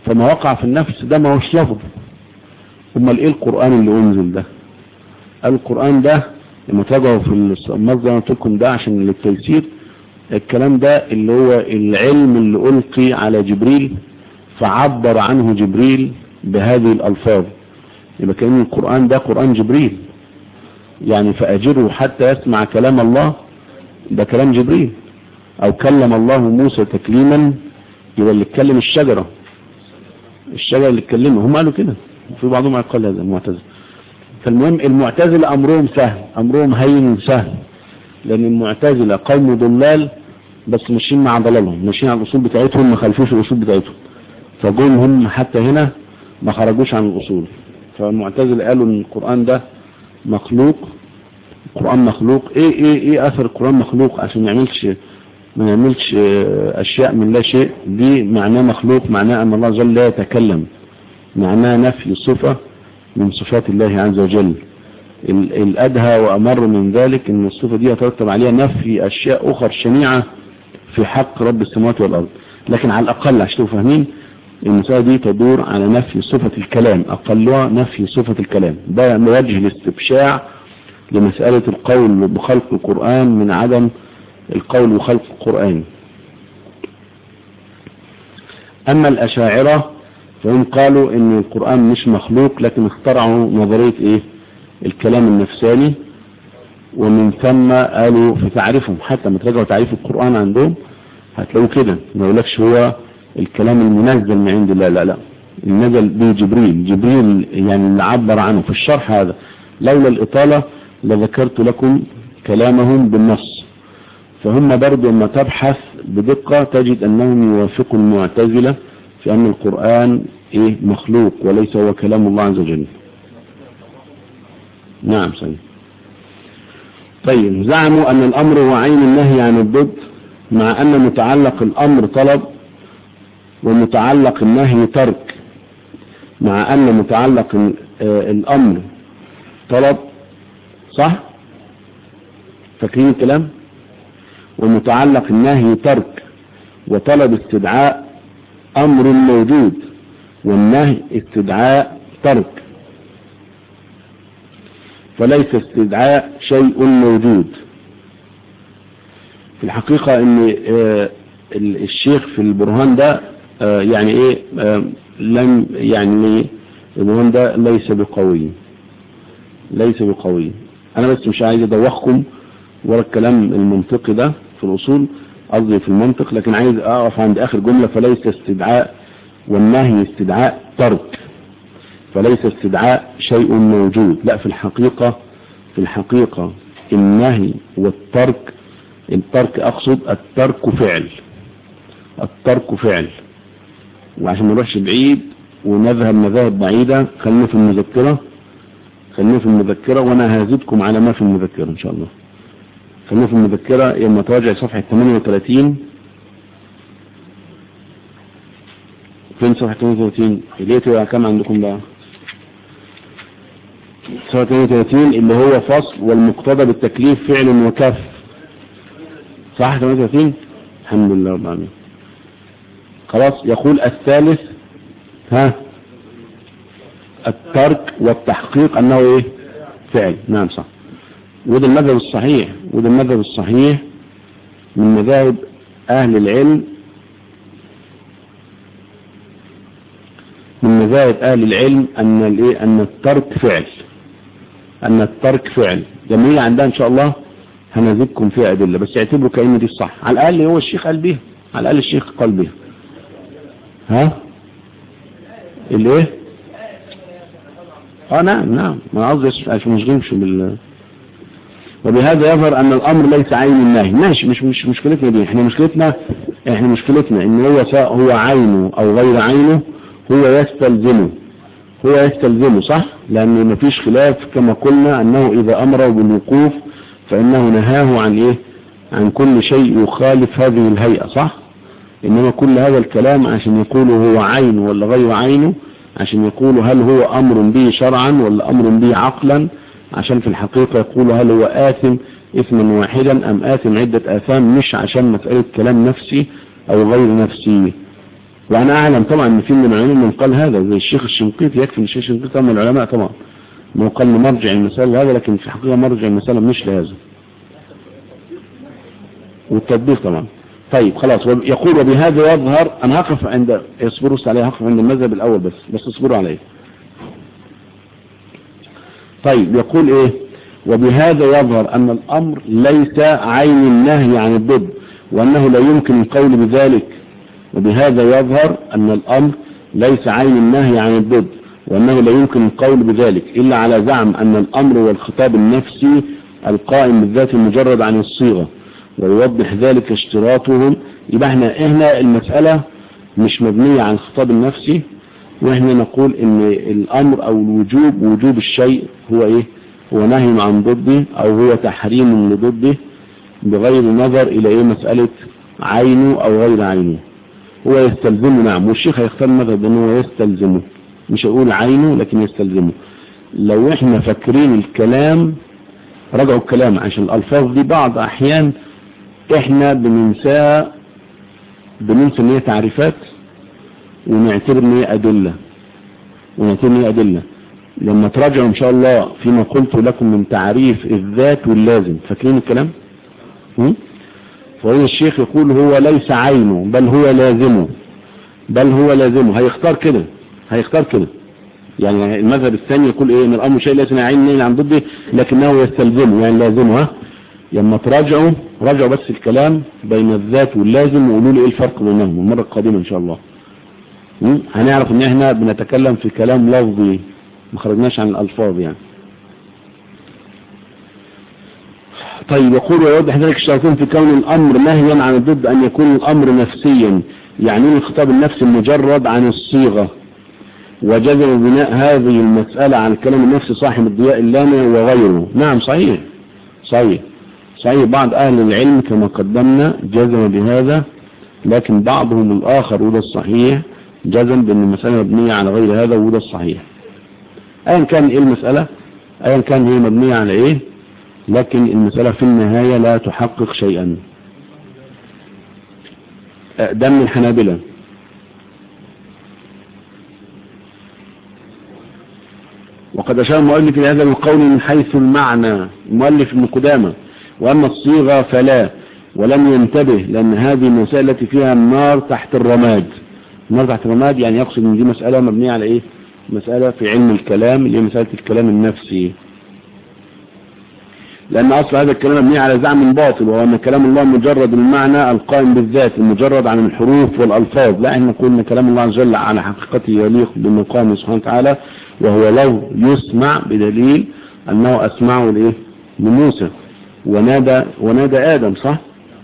فما وقع في النفس ده ما هوش لفظ امال ايه القرآن اللي انزل ده القرآن ده لما تراجعوا في المصدر انا قلت لكم ده عشان للتيسير الكلام ده اللي هو العلم اللي ألقي على جبريل فعبر عنه جبريل بهذه الألفاظ يبقى كأن القرآن ده قرآن جبريل يعني فأجره حتى يسمع كلام الله ده كلام جبريل أو كلم الله موسى تكليما يبقى اللي اتكلم الشجرة الشجرة اللي اتكلمه هم قالوا كده في بعضهم قال هذا المعتزله فالمهم المعتزلة أمرهم سهل أمرهم هين سهل لأن المعتزلة قوم ضلال بس ماشيين مع ضلالهم ماشيين على الأصول بتاعتهم ما خلفوش الأصول بتاعتهم فجم هم حتى هنا ما خرجوش عن الأصول فالمعتزلة قالوا ان القرآن ده مخلوق القرآن مخلوق ايه ايه ايه اثر القرآن مخلوق عشان ما يعملش ما يعملش اشياء من لا شيء دي معناه مخلوق معناه ان الله جل لا يتكلم معناه نفي صفة من صفات الله عز وجل الادهى وامر من ذلك ان الصفة دي يترتب عليها نفي اشياء اخر شنيعة في حق رب السماوات والارض لكن على الاقل عشان تبقوا فاهمين المسألة دي تدور على نفي صفة الكلام أقلها نفي صفة الكلام ده وجه الاستبشاع لمسألة القول بخلق القرآن من عدم القول بخلق القرآن أما الأشاعرة فهم قالوا ان القرآن مش مخلوق لكن اخترعوا نظرية ايه الكلام النفساني ومن ثم قالوا في تعريفهم حتى ما تراجعوا تعريف القرآن عندهم هتلاقوا كده ما يقولكش هو الكلام المنزل من عند الله لا لا النزل به جبريل جبريل يعني اللي عبر عنه في الشرح هذا لولا الإطالة لذكرت لكم كلامهم بالنص فهم برضو لما تبحث بدقة تجد أنهم يوافقوا المعتزلة في أن القرآن إيه مخلوق وليس هو كلام الله عز وجل نعم سيد طيب زعموا أن الأمر هو عين النهي عن الضد مع أن متعلق الأمر طلب ومتعلق النهي ترك مع أن متعلق الأمر طلب صح فاكرين الكلام ومتعلق النهي ترك وطلب استدعاء أمر موجود والنهي استدعاء ترك فليس استدعاء شيء موجود في الحقيقة ان الشيخ في البرهان ده يعني ايه لم يعني البرهان ده ليس بقوي ليس بقوي انا بس مش عايز ادوخكم ورا الكلام المنطقي ده في الاصول قصدي في المنطق لكن عايز اقف عند اخر جملة فليس استدعاء والنهي استدعاء ترك فليس استدعاء شيء موجود لا في الحقيقة في الحقيقة النهي والترك الترك اقصد الترك فعل الترك فعل وعشان ما نروحش بعيد ونذهب مذاهب بعيدة خلينا في المذكرة خلينا في المذكرة وانا هزيدكم على ما في المذكرة ان شاء الله خلينا في المذكرة لما تراجع صفحة 38 فين صفحة 38 ليه كم عندكم بقى صفحة 38 اللي هو فصل والمقتضى بالتكليف فعل وكف صح 38 الحمد لله رب العالمين خلاص يقول الثالث ها الترك والتحقيق انه ايه فعل نعم صح وده المذهب الصحيح وده المذهب الصحيح من مذاهب اهل العلم من مذاهب اهل العلم ان الايه ان الترك فعل ان الترك فعل جميع عندها ان شاء الله هنزيدكم فيها ادله بس اعتبروا كأن دي الصح على الاقل هو الشيخ قال بيها على الاقل الشيخ قال بيها ها الايه اه نعم نعم ما قصدي عشان مش نمشي بال وبهذا يظهر ان الامر ليس عين النهي ماشي مش مش مشكلتنا دي احنا مشكلتنا احنا مشكلتنا ان هو سواء هو عينه او غير عينه هو يستلزمه هو يستلزمه صح لان مفيش خلاف كما قلنا انه اذا امره بالوقوف فانه نهاه عن ايه عن كل شيء يخالف هذه الهيئة صح انما كل هذا الكلام عشان يقولوا هو عين ولا غير عينه عشان يقولوا هل هو امر به شرعا ولا امر به عقلا عشان في الحقيقة يقولوا هل هو آثم إثما واحدا أم آثم عدة آثام مش عشان مسألة كلام نفسي أو غير نفسي وانا اعلم طبعا ان في من العلماء من قال هذا زي الشيخ الشنقيطي يكفي ان الشيخ الشنقيطي من العلماء طبعا انه قال مرجع المسألة هذا لكن في الحقيقة مرجع المسألة مش لهذا والتطبيق طبعا طيب خلاص يقول وبهذا يظهر انا هقف عند اصبروا عليه هقف عند المذهب الاول بس بس اصبروا عليه طيب يقول ايه وبهذا يظهر ان الامر ليس عين النهي عن الضد وانه لا يمكن القول بذلك وبهذا يظهر ان الامر ليس عين النهي عن الضد وانه لا يمكن القول بذلك الا على زعم ان الامر والخطاب النفسي القائم بالذات المجرد عن الصيغة ويوضح ذلك اشتراطهم يبقى احنا هنا المسألة مش مبنية عن الخطاب النفسي واحنا نقول ان الامر او الوجوب وجوب الشيء هو ايه هو نهي عن ضده او هو تحريم لضده بغير نظر الى ايه مسألة عينه او غير عينه هو يستلزمه نعم والشيخ هيختار مذهب ان هو يستلزمه مش هقول عينه لكن يستلزمه لو احنا فاكرين الكلام رجعوا الكلام عشان الالفاظ دي بعض احيان احنا بننساها بننسى ان هي تعريفات ونعتبر ان هي ادلة ونعتبر ان هي ادلة لما تراجعوا ان شاء الله فيما قلت لكم من تعريف الذات واللازم فاكرين الكلام فهو الشيخ يقول هو ليس عينه بل هو لازمه بل هو لازمه هيختار كده هيختار كده يعني المذهب الثاني يقول ايه ان الامر شيء ليس عين عن ضده لكنه يستلزمه يعني لازمه ها لما تراجعوا راجعوا بس الكلام بين الذات واللازم وقولوا لي ايه الفرق بينهم المرة القادمة ان شاء الله هنعرف ان احنا بنتكلم في كلام لفظي ما خرجناش عن الالفاظ يعني طيب يقول ويوضح ذلك الشياطين في كون الامر نهيا عن الضد ان يكون الامر نفسيا يعني الخطاب النفسي المجرد عن الصيغة وجزم بناء هذه المسألة عن الكلام النفسي صاحب الضياء اللامع وغيره نعم صحيح صحيح صحيح بعض أهل العلم كما قدمنا جزم بهذا لكن بعضهم الآخر وده الصحيح جزم بأن المسألة مبنية على غير هذا وده الصحيح أيا كان إيه المسألة أيا كان هي مبنية على إيه لكن المسألة في النهاية لا تحقق شيئا ده من الحنابلة وقد أشار المؤلف إلى هذا القول من حيث المعنى المؤلف ابن قدامة وأما الصيغة فلا ولم ينتبه لأن هذه المسألة التي فيها النار تحت الرماد النار تحت الرماد يعني يقصد ان دي مسألة مبنية على إيه مسألة في علم الكلام اللي هي مسألة الكلام النفسي لأن أصل هذا الكلام مبني على زعم باطل وهو أن كلام الله مجرد المعنى القائم بالذات المجرد عن الحروف والألفاظ لا احنا نقول أن كلام الله عز وجل على حقيقته يليق بمقامه سبحانه وتعالى وهو لو يسمع بدليل أنه أسمعه لإيه لموسى ونادى ونادى آدم صح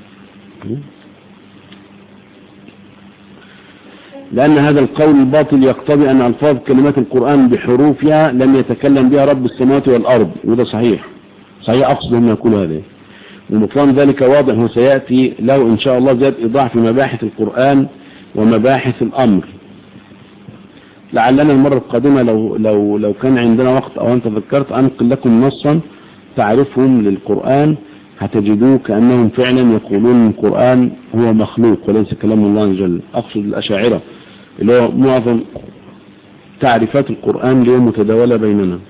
لأن هذا القول الباطل يقتضي أن ألفاظ كلمات القرآن بحروفها لم يتكلم بها رب السماوات والأرض وده صحيح صحيح أقصد أن يقول هذا ومطلان ذلك واضح وسيأتي له إن شاء الله زاد إيضاح في مباحث القرآن ومباحث الأمر لعلنا المرة القادمة لو, لو, لو كان عندنا وقت أو أنت ذكرت أنقل لكم نصا تعرفهم للقرآن هتجدوه كأنهم فعلا يقولون القرآن هو مخلوق وليس كلام الله عز وجل أقصد الأشاعرة اللي هو معظم تعريفات القرآن اللي هي متداولة بيننا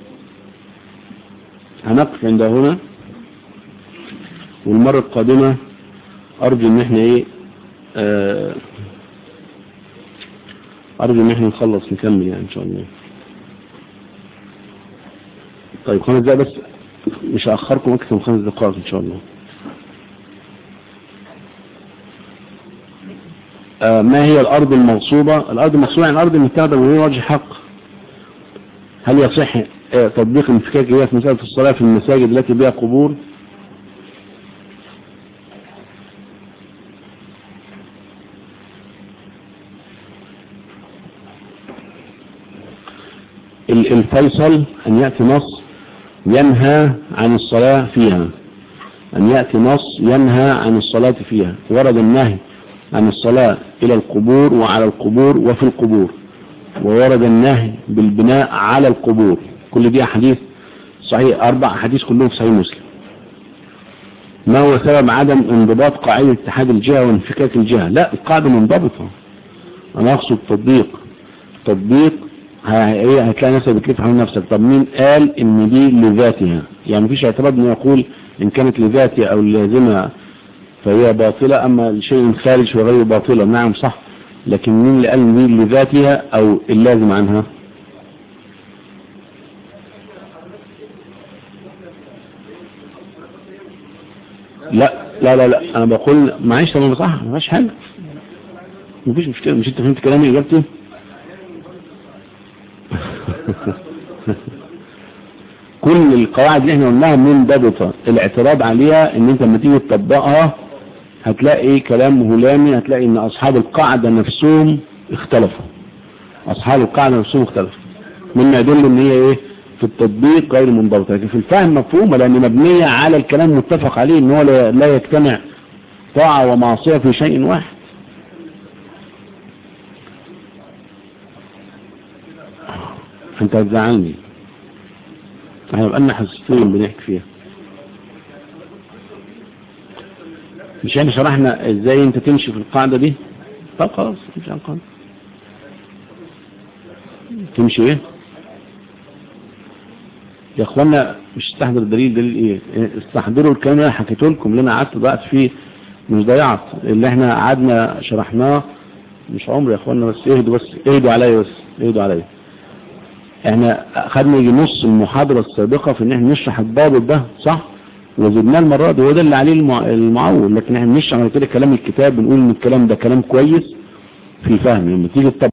هنقف عند هنا والمرة القادمة أرجو إن احنا إيه آه أرجو إن احنا نخلص نكمل يعني إن شاء الله طيب خمس دقايق بس مش هأخركم أكثر من خمس دقائق إن شاء الله آه ما هي الأرض المغصوبة الأرض المغصوبة يعني الأرض المتاخدة وهي وجه حق هل يصح آه تطبيق الانفكاك هي في مسألة الصلاة في المساجد التي بها قبور الفيصل أن يأتي نص ينهى عن الصلاة فيها أن يأتي نص ينهى عن الصلاة فيها ورد النهي عن الصلاة إلى القبور وعلى القبور وفي القبور وورد النهي بالبناء على القبور كل دي أحاديث صحيح أربع أحاديث كلهم في صحيح مسلم ما هو سبب عدم انضباط قاعدة اتحاد الجهة وانفكاك الجهة لا القاعدة منضبطة انا اقصد تطبيق تطبيق ه- ايه هتلاقي نفسك بتلف حول نفسك طب مين قال ان دي لذاتها يعني مفيش اعتراض انه يقول ان كانت لذاتها او لازمها فهي باطلة اما الشيء خارج فغير باطلة نعم صح لكن مين اللي قال ان دي لذاتها او اللازم عنها لا لا لا لا انا بقول معلش طب صح ما فيش حاجه مفيش مشكله مش انت فهمت كلامي اجابتي كل القواعد اللي احنا قلناها منضبطه الاعتراض عليها ان انت لما تيجي تطبقها هتلاقي كلام هلامي هتلاقي ان اصحاب القاعده نفسهم اختلفوا اصحاب القاعده نفسهم اختلفوا مما يدل ان هي ايه في التطبيق غير منضبطه لكن في الفهم مفهومه لان مبنيه على الكلام متفق عليه ان هو لا لا يجتمع طاعه ومعصيه في شيء واحد انت هتزعلني احنا بقالنا حصتين بنحكي فيها مش احنا شرحنا ازاي انت تمشي في القاعدة دي طب خلاص امشي على القاعدة تمشي ايه يا اخوانا مش استحضر الدليل دليل ايه استحضروا الكلام اللي انا حكيته لكم اللي انا قعدت ضيعت فيه مش ضيعت اللي احنا قعدنا شرحناه مش عمر يا اخوانا بس اهدوا بس اهدوا عليا بس اهدوا عليا احنا خدنا يجي نص المحاضرة السابقة في ان احنا نشرح الضابط ده صح وزدناه المرة دي وده اللي عليه المع- المعول لكن احنا بنشرح بعد كده كلام الكتاب بنقول ان الكلام ده كلام كويس في فهم لما تيجي تطبق